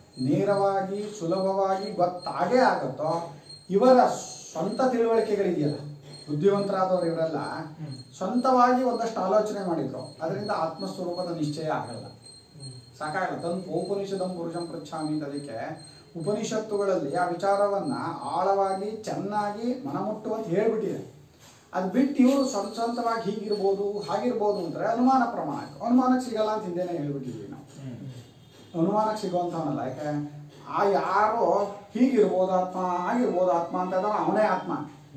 ನೇರವಾಗಿ ಸುಲಭವಾಗಿ ಗೊತ್ತಾಗೇ ಆಗುತ್ತೋ ಇವರ ಸ್ವಂತ ತಿಳುವಳಿಕೆಗಳಿದೆಯಲ್ಲ ಬುದ್ಧಿವಂತರಾದವರು ಇವರೆಲ್ಲ ಸ್ವಂತವಾಗಿ ಒಂದಷ್ಟು ಆಲೋಚನೆ ಮಾಡಿದ್ರು ಅದರಿಂದ ಆತ್ಮಸ್ವರೂಪದ ನಿಶ್ಚಯ ಆಗಲ್ಲ ಸಾಕಾಗಲ್ಲ ತನ್ನ ಉಪನಿಷದಂ ಪುರುಷಂ ಪೃಚ್ಛಾಮಿ ಅಂತ ಅದಕ್ಕೆ ಉಪನಿಷತ್ತುಗಳಲ್ಲಿ ಆ ವಿಚಾರವನ್ನ ಆಳವಾಗಿ ಚೆನ್ನಾಗಿ ಮನಮುಟ್ಟುವಂತ ಹೇಳ್ಬಿಟ್ಟಿದೆ ಅದು ಬಿಟ್ಟು ಇವರು ಸ್ವಂತ ಸ್ವಂತವಾಗಿ ಹೀಗಿರ್ಬೋದು ಹಾಗಿರ್ಬೋದು ಅಂದ್ರೆ ಅನುಮಾನ ಪ್ರಮಾಣ ಅನುಮಾನಕ್ಕೆ ಸಿಗಲ್ಲ ಅಂತ ಹಿಂದೆನೇ ಹೇಳ್ಬಿಟ್ಟಿದ್ವಿ ನಾವು ಅನುಮಾನಕ್ಕೆ ಸಿಗುವಂಥವನಲ್ಲ ಯಾಕೆ ಆ ಯಾರೋ ಹೀಗಿರ್ಬೋದು ಆತ್ಮ ಆಗಿರ್ಬೋದು ಆತ್ಮ ಅಂತ ಇದ್ದಾನೆ ಅವನೇ ಆತ್ಮ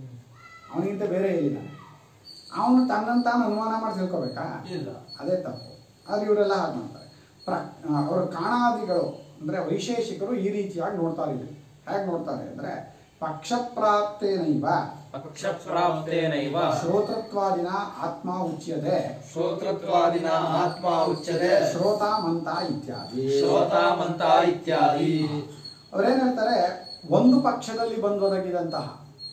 ಅವನಿಗಿಂತ ಬೇರೆ ಏನಿದ್ದಾನೆ ಅವನು ತನ್ನನ್ನು ತಾನು ಅನುಮಾನ ಮಾಡಿ ತಿಳ್ಕೊಬೇಕಾ ಇಲ್ಲ ಅದೇ ತಪ್ಪು ಅದು ಇವರೆಲ್ಲ ಹಾಗೆ ಮಾಡ್ತಾರೆ ಪ್ರ ಅವರು ಕಾಣಾದಿಗಳು ಅಂದರೆ ವೈಶೇಷಿಕರು ಈ ರೀತಿಯಾಗಿ ನೋಡ್ತಾರೆ ಇಲ್ಲಿ ಹೇಗೆ ನೋಡ್ತಾರೆ ಅಂದರೆ ಪಕ್ಷಪ್ರಾಪ್ತೇನೈವ ಪಕ್ಷಪ್ರಾಪ್ತೇನೈವ ಶ್ರೋತೃತ್ವಾದಿನ ಆತ್ಮ ಉಚ್ಯತೆ ಶ್ರೋತೃತ್ವಾದಿನ ಆತ್ಮ ಉಚ್ಯತೆ ಶ್ರೋತ ಮಂತ ಇತ್ಯಾದಿ ಶ್ರೋತ ಮಂತ ಇತ್ಯಾದಿ ಅವ್ರೇನ್ ಹೇಳ್ತಾರೆ ಒಂದು ಪಕ್ಷದಲ್ಲಿ ಬಂದೊದಗಿದಂತಹ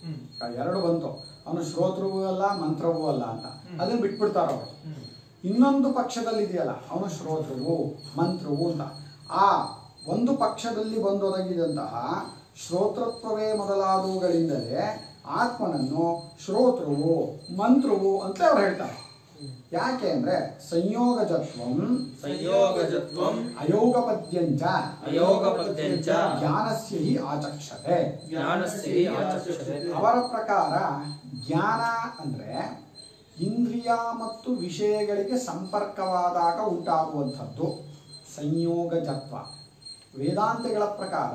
ಎರಡು ಬಂತು ಅವನು ಶ್ರೋತೃವೂ ಅಲ್ಲ ಮಂತ್ರವೂ ಅಲ್ಲ ಅಂತ ಅದನ್ನ ಬಿಟ್ಬಿಡ್ತಾರ ಅವರು ಇನ್ನೊಂದು ಪಕ್ಷದಲ್ಲಿ ಇದೆಯಲ್ಲ ಅವನು ಶ್ರೋತೃವು ಮಂತ್ರವು ಅಂತ ಆ ಒಂದು ಪಕ್ಷದಲ್ಲಿ ಬಂದೊದಗಿದಂತಹ ಶ್ರೋತೃತ್ವವೇ ಮೊದಲಾದವುಗಳಿಂದಲೇ ಆತ್ಮನನ್ನು ಶ್ರೋತೃವು ಮಂತ್ರವು ಅಂತ ಅವ್ರು ಹೇಳ್ತಾರೆ ಯಾಕೆ ಅಂದ್ರೆ ಸಂಯೋಗಜತ್ವಂ ಸಂಯೋಗಜತ್ವಂ ಅಯೋಗಪದ್ಯಂಚ ಅಯೋಗಪದ್ಯಂಚ ಜ್ಞಾನಸ್ಯ ಹಿ ಆಚಕ್ಷತೆ ಜ್ಞಾನಸ್ಯ ಹಿ ಆಚಕ್ಷತೆ. ಅವರ ಪ್ರಕಾರ ಜ್ಞಾನ ಅಂದ್ರೆ ಇಂದ್ರಿಯ ಮತ್ತು ವಿಷಯಗಳಿಗೆ ಸಂಪರ್ಕವಾದಾಗ ಉಂಟಾಗುವಂಥದ್ದು ಸಂಯೋಗಜತ್ವ ವೇದಾಂತಗಳ ಪ್ರಕಾರ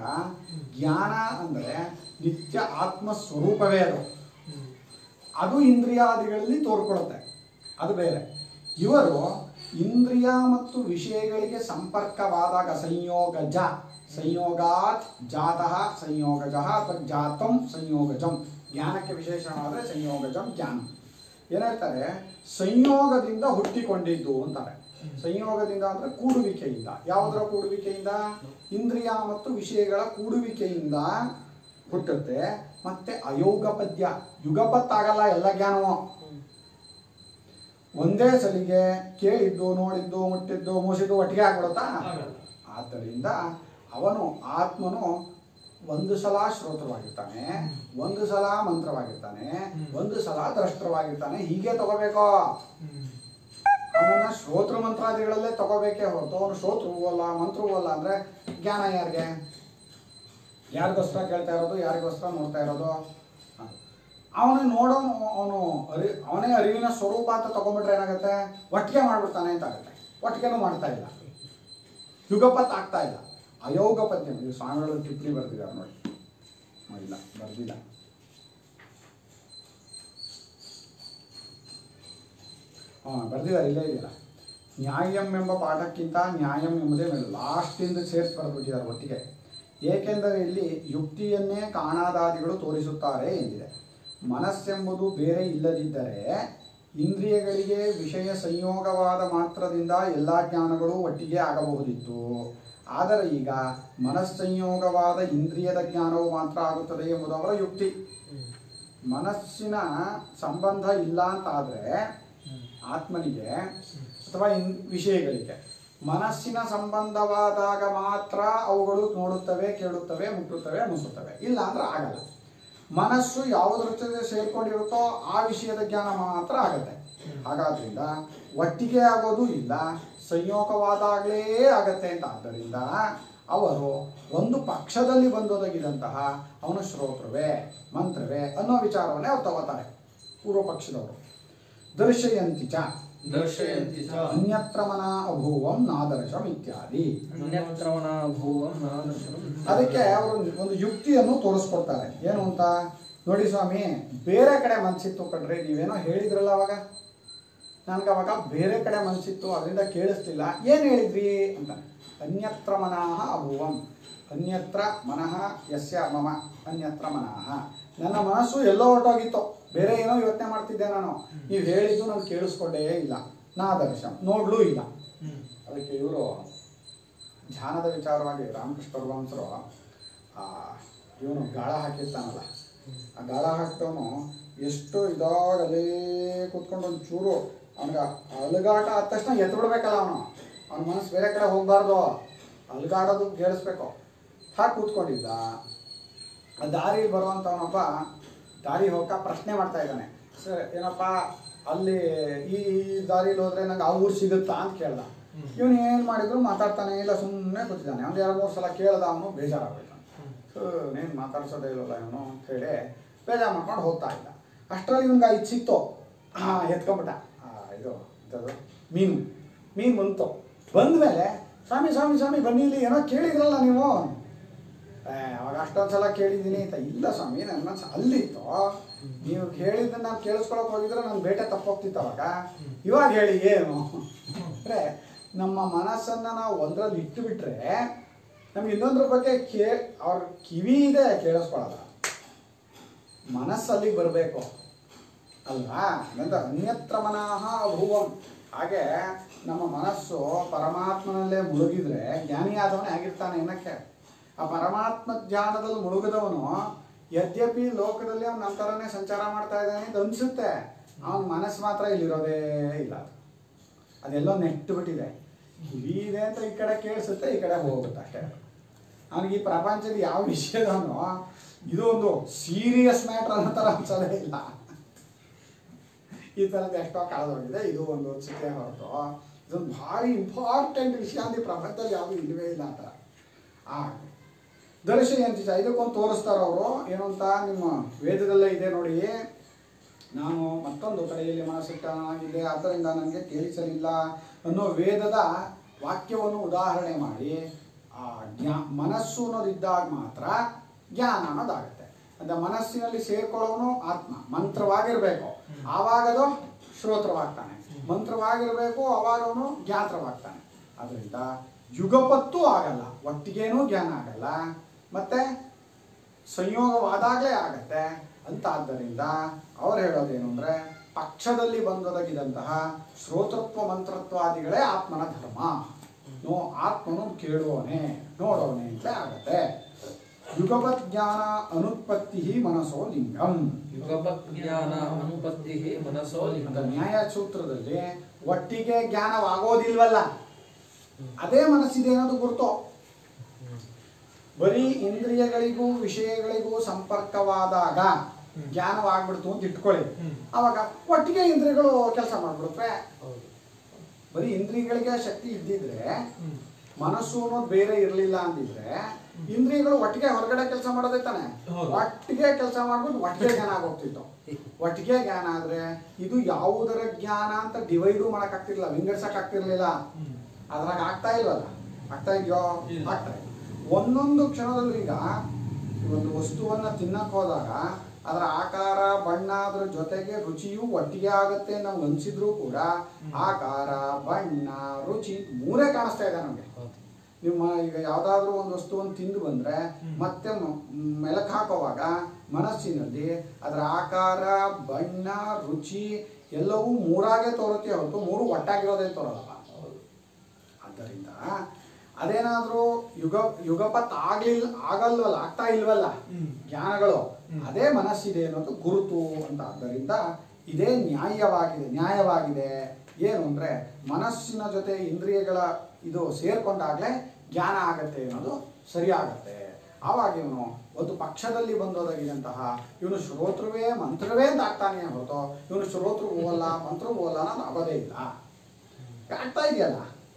ಜ್ಞಾನ ಅಂದ್ರೆ ನಿತ್ಯ ಆತ್ಮ ಸ್ವರೂಪವೇ ಅದು ಅದು ಇಂದ್ರಿಯಾದಿಗಳಲ್ಲಿ ತೋರ್ಕೊಳ್ಳುತ್ತೆ ಅದು ಬೇರೆ ಇವರು ಇಂದ್ರಿಯ ಮತ್ತು ವಿಷಯಗಳಿಗೆ ಸಂಪರ್ಕವಾದಾಗ ಸಂಯೋಗಜ ಸಂಯೋಗಾತ್ ಜಾತಃ ಸಂಯೋಗಜ ಅಥವಾ ಜಾತಂ ಸಂಯೋಗಜಂ ಜ್ಞಾನಕ್ಕೆ ವಿಶೇಷಣವಾದರೆ ಸಂಯೋಗಜಂ ಜ್ಞಾನ ಏನಾಗ್ತಾರೆ ಸಂಯೋಗದಿಂದ ಹುಟ್ಟಿಕೊಂಡಿದ್ದು ಅಂತಾರೆ ಸಂಯೋಗದಿಂದ ಅಂದ್ರೆ ಕೂಡುವಿಕೆಯಿಂದ ಯಾವುದರ ಕೂಡುವಿಕೆಯಿಂದ ಇಂದ್ರಿಯ ಮತ್ತು ವಿಷಯಗಳ ಕೂಡುವಿಕೆಯಿಂದ ಹುಟ್ಟುತ್ತೆ ಮತ್ತೆ ಅಯೋಗ ಪದ್ಯ ಯುಗಪತ್ತಾಗಲ್ಲ ಎಲ್ಲ ಜ್ಞಾನವೂ ಒಂದೇ ಸಲಿಗೆ ಕೇಳಿದ್ದು ನೋಡಿದ್ದು ಮುಟ್ಟಿದ್ದು ಮೂಸಿದ್ದು ಒಟ್ಟಿಗೆ ಆಗ್ಬಿಡುತ್ತಾ ಆದ್ದರಿಂದ ಅವನು ಆತ್ಮನು ಒಂದು ಸಲ ಶ್ರೋತ್ರವಾಗಿರ್ತಾನೆ ಒಂದು ಸಲ ಮಂತ್ರವಾಗಿರ್ತಾನೆ ಒಂದು ಸಲ ದ್ರಷ್ಟವಾಗಿರ್ತಾನೆ ಹೀಗೆ ತಗೋಬೇಕೋ ಅವನ ಶ್ರೋತೃ ಮಂತ್ರಾದಿಗಳಲ್ಲೇ ತಗೋಬೇಕೇ ಹೊರತು ಅವನು ಶ್ರೋತೃವೂ ಅಲ್ಲ ಮಂತ್ರವೂ ಅಲ್ಲ ಅಂದ್ರೆ ಜ್ಞಾನ ಯಾರಿಗೆ ಯಾರಿಗೋಸ್ಕರ ಕೇಳ್ತಾ ಇರೋದು ಯಾರಿಗೋಸ್ಕರ ನೋಡ್ತಾ ಇರೋದು ಅವನು ನೋಡೋ ಅವನು ಅರಿ ಅವನೇ ಅರಿವಿನ ಸ್ವರೂಪ ಅಂತ ತಗೊಂಡ್ಬಿಟ್ರೆ ಏನಾಗುತ್ತೆ ಒಟ್ಟಿಗೆ ಮಾಡ್ಬಿಡ್ತಾನೆ ಅಂತ ಆಗುತ್ತೆ ಒಟ್ಟಿಗೆನೂ ಮಾಡ್ತಾ ಇಲ್ಲ ಯುಗಪತ್ ಆಗ್ತಾ ಇಲ್ಲ ಅಯೋಗ ಪದ್ಯ ಇದು ಸ್ವಾಮಿಗಳು ಟಿಪ್ಪಣಿ ಬರ್ತಿದ್ದಾರೆ ನೋಡಿ ಹ್ಮ್, ಇಲ್ಲ ಬರ್ದಿಲ್ಲ ಹಾಂ ಬರ್ದಿದ್ದಾರೆ ಇಲ್ಲೇ ಇದೆಯಲ್ಲ ನ್ಯಾಯಂ ಎಂಬ ಪಾಠಕ್ಕಿಂತ ನ್ಯಾಯಂ ಎಂಬುದೇ ಮೇಲೆ ಲಾಸ್ಟಿಂದ ಸೇರಿಸಿ ಬರೆದ್ಬಿಟ್ಟಿದ್ದಾರೆ ಒಟ್ಟಿಗೆ ಏಕೆಂದರೆ ಇಲ್ಲಿ ಯುಕ್ತಿಯನ್ನೇ ಕಾಣಾದಾದಿಗಳು ತೋರಿಸುತ್ತಾರೆ ಎಂದಿದೆ ಮನಸ್ಸೆಂಬುದು ಬೇರೆ ಇಲ್ಲದಿದ್ದರೆ ಇಂದ್ರಿಯಗಳಿಗೆ ವಿಷಯ ಸಂಯೋಗವಾದ ಮಾತ್ರದಿಂದ ಎಲ್ಲ ಜ್ಞಾನಗಳು ಒಟ್ಟಿಗೆ ಆಗಬಹುದಿತ್ತು ಆದರೆ ಈಗ ಮನಸ್ಸಂಯೋಗವಾದ ಇಂದ್ರಿಯದ ಜ್ಞಾನವು ಮಾತ್ರ ಆಗುತ್ತದೆ ಎಂಬುದು ಅವರ ಯುಕ್ತಿ ಮನಸ್ಸಿನ ಸಂಬಂಧ ಇಲ್ಲ ಅಂತ ಆದರೆ ಆತ್ಮನಿಗೆ ಅಥವಾ ಇನ್ ವಿಷಯಗಳಿಗೆ ಮನಸ್ಸಿನ ಸಂಬಂಧವಾದಾಗ ಮಾತ್ರ ಅವುಗಳು ನೋಡುತ್ತವೆ ಕೇಳುತ್ತವೆ ಮುಟ್ಟುತ್ತವೆ ಮುಸುತ್ತವೆ ಇಲ್ಲ ಅಂದ್ರೆ ಆಗಲ್ಲ ಮನಸ್ಸು ಯಾವುದರ ಜೊತೆ ಸೇರ್ಕೊಂಡಿರುತ್ತೋ ಆ ವಿಷಯದ ಜ್ಞಾನ ಮಾತ್ರ ಆಗತ್ತೆ ಹಾಗಾದ್ರಿಂದ ಒಟ್ಟಿಗೆ ಆಗೋದು ಇಲ್ಲ ಸಂಯೋಗವಾದಾಗಲೇ ಆಗತ್ತೆ ಅಂತ ಆದ್ದರಿಂದ ಅವರು ಒಂದು ಪಕ್ಷದಲ್ಲಿ ಬಂದೊದಗಿದಂತಹ ಅವನು ಶ್ರೋತ್ರವೇ ಮಂತ್ರವೇ ಅನ್ನೋ ವಿಚಾರವನ್ನೇ ಅವ್ರು ತಗೋತಾರೆ ಪೂರ್ವ ಪಕ್ಷದವರು ದರ್ಶಯಂತಿ ಚ ದರ್ಶಯಂತಿ ಚ ಅನ್ಯತ್ರ ಮನ ಅಭೂವಂ ನಾದರ್ಶಂ ಇತ್ಯಾದಿ ಅನ್ಯತ್ರವನ ಭೂವಂ ನಾದರ್ಶನಂ ಅದಕ್ಕೆ ಅವರು ಒಂದು ಯುಕ್ತಿಯನ್ನು ತೋರಿಸ್ಕೊಡ್ತಾರೆ ಏನು ಅಂತ ನೋಡಿ ಸ್ವಾಮಿ ಬೇರೆ ಕಡೆ ಮನ್ಸಿತ್ತು ಕಣ್ರಿ ನೀವೇನೋ ಹೇಳಿದ್ರಲ್ಲ ಅವಾಗ ನನ್ಗೆ ಅವಾಗ ಬೇರೆ ಕಡೆ ಮನ್ಸಿತ್ತು ಅದರಿಂದ ಕೇಳಿಸ್ತಿಲ್ಲ ಏನು ಹೇಳಿದ್ರಿ ಅಂತ ಅನ್ಯತ್ರ ಮನಃ ಅಭುವಂ ಅನ್ಯತ್ರ ಮನಃ ಯಸ್ಯ ಮಮ ಅನ್ಯತ್ರ ಮನಃ ನನ್ನ ಮನಸ್ಸು ಎಲ್ಲೋ ಹೊರಟೋಗಿತ್ತು ಬೇರೆ ಏನೋ ಯೋಚನೆ ಮಾಡ್ತಿದ್ದೆ ನಾನು ನೀವು ಹೇಳಿದ್ದು ನಾನು ಕೇಳಿಸ್ಕೊಂಡೇ ಇಲ್ಲ ನಾ ದರ್ಶನ ನೋಡ್ಲೂ ಇಲ್ಲ ಅದಕ್ಕೆ ಇವರು ಧ್ಯಾನದ ವಿಚಾರವಾಗಿ ರಾಮಕೃಷ್ಣ ಪರಮಹಂಸರು ಆ ಇವನು ಗಾಳ ಹಾಕಿರ್ತಾನಲ್ಲ ಆ ಗಾಳ ಹಾಕ್ತವನು ಎಷ್ಟು ಇದಾಗಲೇ ಕೂತ್ಕೊಂಡು ಒಂದು ಚೂರು ಅವನಿಗೆ ಅಲಗಾಟ ಆದ ತಕ್ಷಣ ಎತ್ತು ಬಿಡ್ಬೇಕಲ್ಲ ಅವನು ಅವನ ಮನಸ್ಸು ಬೇರೆ ಕಡೆ ಹೋಗ್ಬಾರ್ದು ಅಲ್ಗಾಡೋದು ಕೇಳಿಸ್ಬೇಕು ಹಾಗೆ ಕೂತ್ಕೊಂಡಿದ್ದ ಆ ದಾರಿ ಬರುವಂಥವನೊಬ್ಬ ದಾರಿ ಹೋಗಕ್ಕೆ ಪ್ರಶ್ನೆ ಮಾಡ್ತಾ ಇದ್ದಾನೆ ಸರ್ ಏನಪ್ಪ ಅಲ್ಲಿ ಈ ಈ ದಾರಿಲಿ ಹೋದ್ರೆ ನಂಗೆ ಆ ಊರು ಸಿಗುತ್ತಾ ಅಂತ ಕೇಳ್ದ ಇವನು ಏನು ಮಾಡಿದ್ರು ಮಾತಾಡ್ತಾನೆ ಇಲ್ಲ ಸುಮ್ಮನೆ ಕೂತಿದ್ದಾನೆ ಅವ್ನು ಎರಡು ಮೂರು ಸಲ ಕೇಳ್ದ ಅವನು ಬೇಜಾರಾಗೋಯ್ತು ನೀನು ಮಾತಾಡ್ಸೋದೇ ಇಲ್ಲಲ್ಲ ಇವನು ಅಂತ ಹೇಳಿ ಬೇಜಾರು ಮಾಡ್ಕೊಂಡು ಹೋಗ್ತಾ ಇದ್ದ ಅಷ್ಟರಲ್ಲಿ ಇವ್ನಿಗೆ ಇದು ಸಿಕ್ತು ಹಾಂ ಎತ್ಕೊಂಬಿಟ್ಟ ಆ, ಇದು ಎಂಥದ್ದು ಮೀನು ಮೀನು ಬಂತು ಬಂದಮೇಲೆ ಸ್ವಾಮಿ ಸ್ವಾಮಿ ಸ್ವಾಮಿ ಬನ್ನಿ ಇಲ್ಲಿ ಏನೋ ಕೇಳಿದ್ರಲ್ಲ ನೀವು ಏ, ಅವಾಗ ಅಷ್ಟೊಂದು ಸಲ ಕೇಳಿದ್ದೀನಿ ಅಂತ ಇಲ್ಲ ಸ್ವಾಮಿ ನನ್ನ ಮನಸ್ಸು ಅಲ್ಲಿತ್ತು ನೀವು ಹೇಳಿದ್ದನ್ನ ನಾನು ಕೇಳಿಸ್ಕೊಳಕ್ ಹೋಗಿದ್ರೆ ನನ್ನ ಬೇಟೆ ತಪ್ಪೋಗ್ತಿತ್ತು ಅವಾಗ ಇವಾಗ ಹೇಳಿ ಏನು ಅಂದರೆ ನಮ್ಮ ಮನಸ್ಸನ್ನು ನಾವು ಒಂದರಲ್ಲಿ ಇಟ್ಟುಬಿಟ್ರೆ ನಮ್ಗೆ ಇನ್ನೊಂದ್ರ ಬಗ್ಗೆ ಕೇ ಅವ್ರ ಕಿವಿ ಇದೆ ಕೇಳಿಸ್ಕೊಳಲ್ಲ ಮನಸ್ಸಲ್ಲಿಗೆ ಬರಬೇಕು ಅಲ್ವಾ ನಂತರ ಅನ್ಯತ್ರ ಮನಃ ಭೂವಂ ಹಾಗೆ ನಮ್ಮ ಮನಸ್ಸು ಪರಮಾತ್ಮನಲ್ಲೇ ಮುಳುಗಿದ್ರೆ ಜ್ಞಾನಿಯಾದವನೇ ಆಗಿರ್ತಾನೆ ಏನಕ್ಕೆ ಆ ಪರಮಾತ್ಮ ಧ್ಯಾನದಲ್ಲಿ ಮುಳುಗಿದವನು ಯದ್ಯಪಿ ಲೋಕದಲ್ಲಿ ಅವನ ನಮ್ಮ ಥರನೇ ಸಂಚಾರ ಮಾಡ್ತಾ ಇದ್ದಾನೆ ಅಂತ ಅನ್ಸುತ್ತೆ ಅವನ ಮನಸ್ಸು ಮಾತ್ರ ಇಲ್ಲಿರೋದೇ ಇಲ್ಲ ಅದೆಲ್ಲೋ ನೆಟ್ಟು ಬಿಟ್ಟಿದೆ ಕಿವಿ ಇದೆ ಅಂತ ಈ ಕಡೆ ಕೇಳಿಸುತ್ತೆ ಈ ಕಡೆ ಹೋಗುತ್ತೆ ಅಷ್ಟೇ ಅವನಿಗೆ ಈ ಪ್ರಪಂಚದ ಯಾವ ವಿಷಯದವನು ಇದು ಒಂದು ಸೀರಿಯಸ್ ಮ್ಯಾಟ್ರ್ ಅನ್ನೋ ಥರ ಅನ್ಸೋದೇ ಇಲ್ಲ ಈ ಥರದ್ದು ಎಷ್ಟೋ ಕಳೆದೋಗಿದೆ ಇದು ಒಂದು ಅನ್ಸುತ್ತೆ ಹೊರತು ಇದೊಂದು ಭಾರಿ ಇಂಪಾರ್ಟೆಂಟ್ ವಿಷಯ ಅಂತ ಈ ಪ್ರಪಂಚದಲ್ಲಿ ಯಾವುದು ಇಲ್ಲವೇ ಇಲ್ಲ ಆ ಥರ ಆ ದರ್ಶಯಂತಿ ಸಹ ಇದಕ್ಕೊಂದು ತೋರಿಸ್ತಾರೆ ಅವರು ಏನು ಅಂತ ನಿಮ್ಮ ವೇದದಲ್ಲೇ ಇದೆ ನೋಡಿ ನಾನು ಮತ್ತೊಂದು ಕಡೆಯಲ್ಲಿ ಮನಸ್ಸಿಟ್ಟನಾಗಿದೆ ಆದ್ದರಿಂದ ನನಗೆ ಕೇಳಿಸಲಿಲ್ಲ ಅನ್ನೋ ವೇದದ ವಾಕ್ಯವನ್ನು ಉದಾಹರಣೆ ಮಾಡಿ ಆ ಜ್ಞಾ ಮನಸ್ಸು ಅನ್ನೋದಿದ್ದಾಗ ಮಾತ್ರ ಜ್ಞಾನ ಅನ್ನೋದಾಗುತ್ತೆ ಅಂದರೆ ಮನಸ್ಸಿನಲ್ಲಿ ಸೇರ್ಕೊಳ್ಳೋನು ಆತ್ಮ ಮಂತ್ರವಾಗಿರಬೇಕು ಆವಾಗದು ಶ್ರೋತ್ರವಾಗ್ತಾನೆ ಮಂತ್ರವಾಗಿರಬೇಕು ಅವಾಗ ಅವನು ಜ್ಞಾತವಾಗ್ತಾನೆ ಅದರಿಂದ ಯುಗಪತ್ತು ಆಗಲ್ಲ ಒಟ್ಟಿಗೇನೂ ಜ್ಞಾನ ಆಗಲ್ಲ ಮತ್ತೆ ಸಂಯೋಗವಾದಾಗಲೇ ಆಗತ್ತೆ ಅಂತ ಆದ್ದರಿಂದ ಅವ್ರು ಹೇಳೋದೇನು ಅಂದ್ರೆ ಪಕ್ಷದಲ್ಲಿ ಬಂದೊದಗಿದಂತಹ ಶ್ರೋತೃತ್ವ ಮಂತ್ರತ್ವಾದಿಗಳೇ ಆತ್ಮನ ಧರ್ಮ ನೋ ಆತ್ಮನು ಕೇಳುವವನೇ ನೋಡೋನೆ ಅಂತಲೇ ಆಗತ್ತೆ ಯುಗಪತ್ ಜ್ಞಾನ ಅನುತ್ಪತ್ತಿ ಮನಸೋ ಲಿಂಗಂ ಯುಗಪತ್ ಜ್ಞಾನ ಅನುಪತ್ತಿ ಮನಸೋ ಅಂತ ಲಿಂಗ ನ್ಯಾಯ ಸೂತ್ರದಲ್ಲಿ ಒಟ್ಟಿಗೆ ಜ್ಞಾನವಾಗೋದಿಲ್ವಲ್ಲ ಅದೇ ಮನಸ್ಸಿದೆ ಅನ್ನೋದು ಗುರುತು ಬರೀ ಇಂದ್ರಿಯಗಳಿಗೂ ವಿಷಯಗಳಿಗೂ ಸಂಪರ್ಕವಾದಾಗ ಜ್ಞಾನವಾಗ್ಬಿಡ್ತು ಅಂತ ಇಟ್ಕೊಳ್ಳಿ ಅವಾಗ ಒಟ್ಟಿಗೆ ಇಂದ್ರಿಯಗಳು ಕೆಲಸ ಮಾಡ್ಬಿಡುತ್ತೆ ಬರೀ ಇಂದ್ರಿಯಗಳಿಗೆ ಶಕ್ತಿ ಇದ್ದಿದ್ರೆ ಮನಸ್ಸು ಅನ್ನೋದು ಬೇರೆ ಇರಲಿಲ್ಲ ಅಂದಿದ್ರೆ ಇಂದ್ರಿಯಗಳು ಒಟ್ಟಿಗೆ ಹೊರಗಡೆ ಕೆಲಸ ಮಾಡೋದೇ ತಾನೆ ಹೌದು. ಒಟ್ಟಿಗೆ ಕೆಲಸ ಮಾಡ್ಬಿಟ್ಟು ಒಟ್ಟಿಗೆ ಜ್ಞಾನ ಆಗೋಗ್ತಿತ್ತು ಒಟ್ಟಿಗೆ ಜ್ಞಾನ ಆದ್ರೆ ಇದು ಯಾವುದರ ಜ್ಞಾನ ಅಂತ ಡಿವೈಡು ಮಾಡಕ್ ಆಗ್ತಿರ್ಲಿಲ್ಲ ವಿಂಗಡಿಸಕ್ ಆಗ್ತಿರ್ಲಿಲ್ಲ ಅದ್ರಾಗ ಆಗ್ತಾ ಇಲ್ವಲ್ಲ ಆಗ್ತಾ ಇದೆಯೋ ಇಲ್ಲ. ಆಗ್ತಾ ಇದೆ ಒಂದೊಂದು ಕ್ಷಣದಲ್ಲೂ ಈಗ ಒಂದು ವಸ್ತುವನ್ನ ತಿನ್ನಕ್ ಹೋದಾಗ ಅದರ ಆಕಾರ ಬಣ್ಣ ಅದ್ರ ಜೊತೆಗೆ ರುಚಿಯು ಒಟ್ಟಿಗೆ ಆಗುತ್ತೆ ನಮ್ಗೆ ಅನ್ಸಿದ್ರು ಕೂಡ ಆಕಾರ ಬಣ್ಣ ರುಚಿ ಮೂರೇ ಕಾಣಿಸ್ತಾ ಇದೆ ನಮಗೆ ನಿಮ್ಮ ಈಗ ಯಾವ್ದಾದ್ರು ಒಂದು ವಸ್ತುವನ್ನು ತಿಂದು ಬಂದ್ರೆ ಮತ್ತೆ ಮ- ಮೆಲಕ್ ಹಾಕುವಾಗ ಮನಸ್ಸಿನಲ್ಲಿ ಅದರ ಆಕಾರ ಬಣ್ಣ ರುಚಿ ಎಲ್ಲವೂ ಮೂರಾಗೆ ತೋರುತ್ತೆ ಹೊರತು ಮೂರು ಒಟ್ಟಾಗಿರೋದೇ ತೋರಲ್ಲ ಆದ್ದರಿಂದ ಅದೇನಾದ್ರೂ ಯುಗ ಯುಗಪತ್ ಆಗ್ಲಿಲ್ಲ ಆಗಲ್ವಲ್ಲ ಆಗ್ತಾ ಇಲ್ವಲ್ಲ ಹ್ಮ್. ಜ್ಞಾನಗಳು ಹ್ಮ್. ಅದೇ ಮನಸ್ಸಿದೆ ಅನ್ನೋದು ಗುರುತು ಅಂತ ಆದ್ದರಿಂದ ಇದೇ ನ್ಯಾಯವಾಗಿದೆ ನ್ಯಾಯವಾಗಿದೆ ಏನು ಅಂದ್ರೆ ಮನಸ್ಸಿನ ಜೊತೆ ಇಂದ್ರಿಯಗಳ ಇದು ಸೇರ್ಕೊಂಡಾಗ್ಲೇ ಜ್ಞಾನ ಆಗತ್ತೆ ಅನ್ನೋದು ಸರಿಯಾಗತ್ತೆ ಆವಾಗ ಇವನು ಒಂದು ಪಕ್ಷದಲ್ಲಿ ಬಂದೋದಗಿದಂತಹ ಇವನು ಶ್ರೋತೃವೇ ಮಂತ್ರವೇ ಅಂತ ಆಗ್ತಾನೆ ಹೊರತು ಇವನು ಶ್ರೋತೃವೂ ಅಲ್ಲ ಮಂತ್ರವೂ ಅಲ್ಲ ಅನ್ನೋದು ಆಗೋದೇ ಇಲ್ಲ ಆಗ್ತಾ ಇದೆಯಲ್ಲ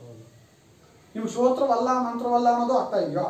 ನಿಮ್ಗೆ ಶ್ರೋತ್ರವಲ್ಲ ಮಂತ್ರವಲ್ಲ ಅನ್ನೋದು ಆಗ್ತಾ ಇದೆಯೋ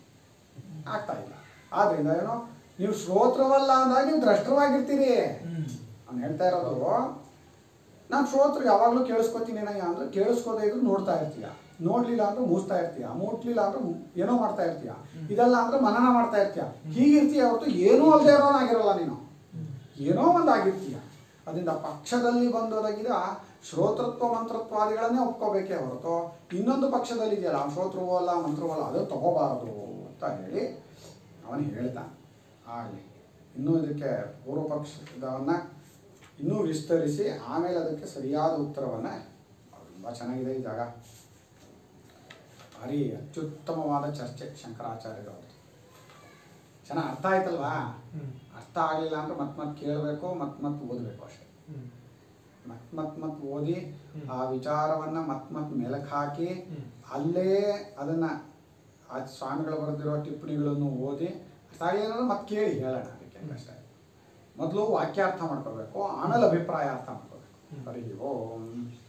ಆಗ್ತಾ ಇಲ್ಲ ಆದ್ರಿಂದ ಏನು ನೀವು ಶ್ರೋತ್ರವಲ್ಲ ಅಂದಾಗ ನೀವು ದ್ರಷ್ಟವಾಗಿರ್ತೀರಿ ಅವ್ನು ಹೇಳ್ತಾ ಇರೋದು ನಾನು ಶ್ರೋತ್ರ ಯಾವಾಗಲೂ ಕೇಳಿಸ್ಕೊತೀನಿ ಏನಯ್ಯ ಅಂದ್ರೆ ಕೇಳಿಸ್ಕೋದೇ ಇದ್ರು ನೋಡ್ತಾ ಇರ್ತೀಯ ನೋಡ್ಲಿಲ್ಲ ಅಂದ್ರೆ ಮೂಸ್ತಾ ಇರ್ತೀಯ ಮೂಟ್ಲಿಲ್ಲ ಅಂದ್ರೆ ಏನೋ ಮಾಡ್ತಾ ಇರ್ತೀಯ ಇದೆಲ್ಲ ಅಂದ್ರೆ ಮನನ ಮಾಡ್ತಾ ಇರ್ತೀಯ ಹೀಗಿರ್ತೀಯ ಹೊರತು ಏನೂ ಅಲ್ಲದೆ ಇರೋನಾಗಿರಲ್ಲ ನೀನು ಏನೋ ಒಂದು ಆಗಿರ್ತೀಯ ಅದರಿಂದ ಪಕ್ಷದಲ್ಲಿ ಬಂದೊದಗಿದ ಶ್ರೋತೃತ್ವ ಮಂತ್ರತ್ವಾದಿಗಳನ್ನೇ ಒಪ್ಕೋಬೇಕೇ ಹೊರತು ಇನ್ನೊಂದು ಪಕ್ಷದಲ್ಲಿ ಇದೆಯಲ್ಲ ಆ ಶ್ರೋತ್ರವೋ ಅಲ್ಲ ಮಂತ್ರವೋ ಅಲ್ಲ ಅದು ತಗೋಬಾರದು ಅಂತ ಹೇಳಿ ಅವನು ಹೇಳ್ತಾನೆ ಆಗಲಿ ಇನ್ನೂ ಇದಕ್ಕೆ ಪೂರ್ವ ಪಕ್ಷದವನ್ನ ಇನ್ನೂ ವಿಸ್ತರಿಸಿ ಆಮೇಲೆ ಅದಕ್ಕೆ ಸರಿಯಾದ ಉತ್ತರವನ್ನು ತುಂಬ ಚೆನ್ನಾಗಿದೆ ಈ ಜಾಗ ಭಾರಿ ಅತ್ಯುತ್ತಮವಾದ ಚರ್ಚೆ ಶಂಕರಾಚಾರ್ಯರು ಅವ್ರದ್ದು ಚೆನ್ನಾಗಿ ಅರ್ಥ ಆಯ್ತಲ್ವಾ ಅರ್ಥ ಆಗಲಿಲ್ಲ ಅಂದ್ರೆ ಮತ್ತೆ ಮತ್ತೆ ಕೇಳಬೇಕು ಮತ್ತೆ ಮತ್ತೆ ಓದಬೇಕು ಅಷ್ಟೇ ಮತ್ ಮತ್ ಮತ್ ಓದಿ ಆ ವಿಚಾರವನ್ನ ಮತ್ ಮತ್ ಮೆಲಕ್ ಹಾಕಿ ಅಲ್ಲೇ ಅದನ್ನ ಆ ಸ್ವಾಮಿಗಳು ಬರೆದಿರೋ ಟಿಪ್ಪಣಿಗಳನ್ನು ಓದಿ ಅರ್ಥ ಆಗಲಿಲ್ಲ ಅಂದ್ರೆ ಮತ್ತೆ ಕೇಳಿ ಹೇಳೋಣ ಅದಕ್ಕೆ ಕಷ್ಟ ಮೊದಲು ವಾಕ್ಯಾರ್ಥ ಮಾಡ್ಕೋಬೇಕು ಆಮೇಲೆ ಅಭಿಪ್ರಾಯ ಅರ್ಥ ಮಾಡ್ಕೋಬೇಕು ಹರಿ ಓಂ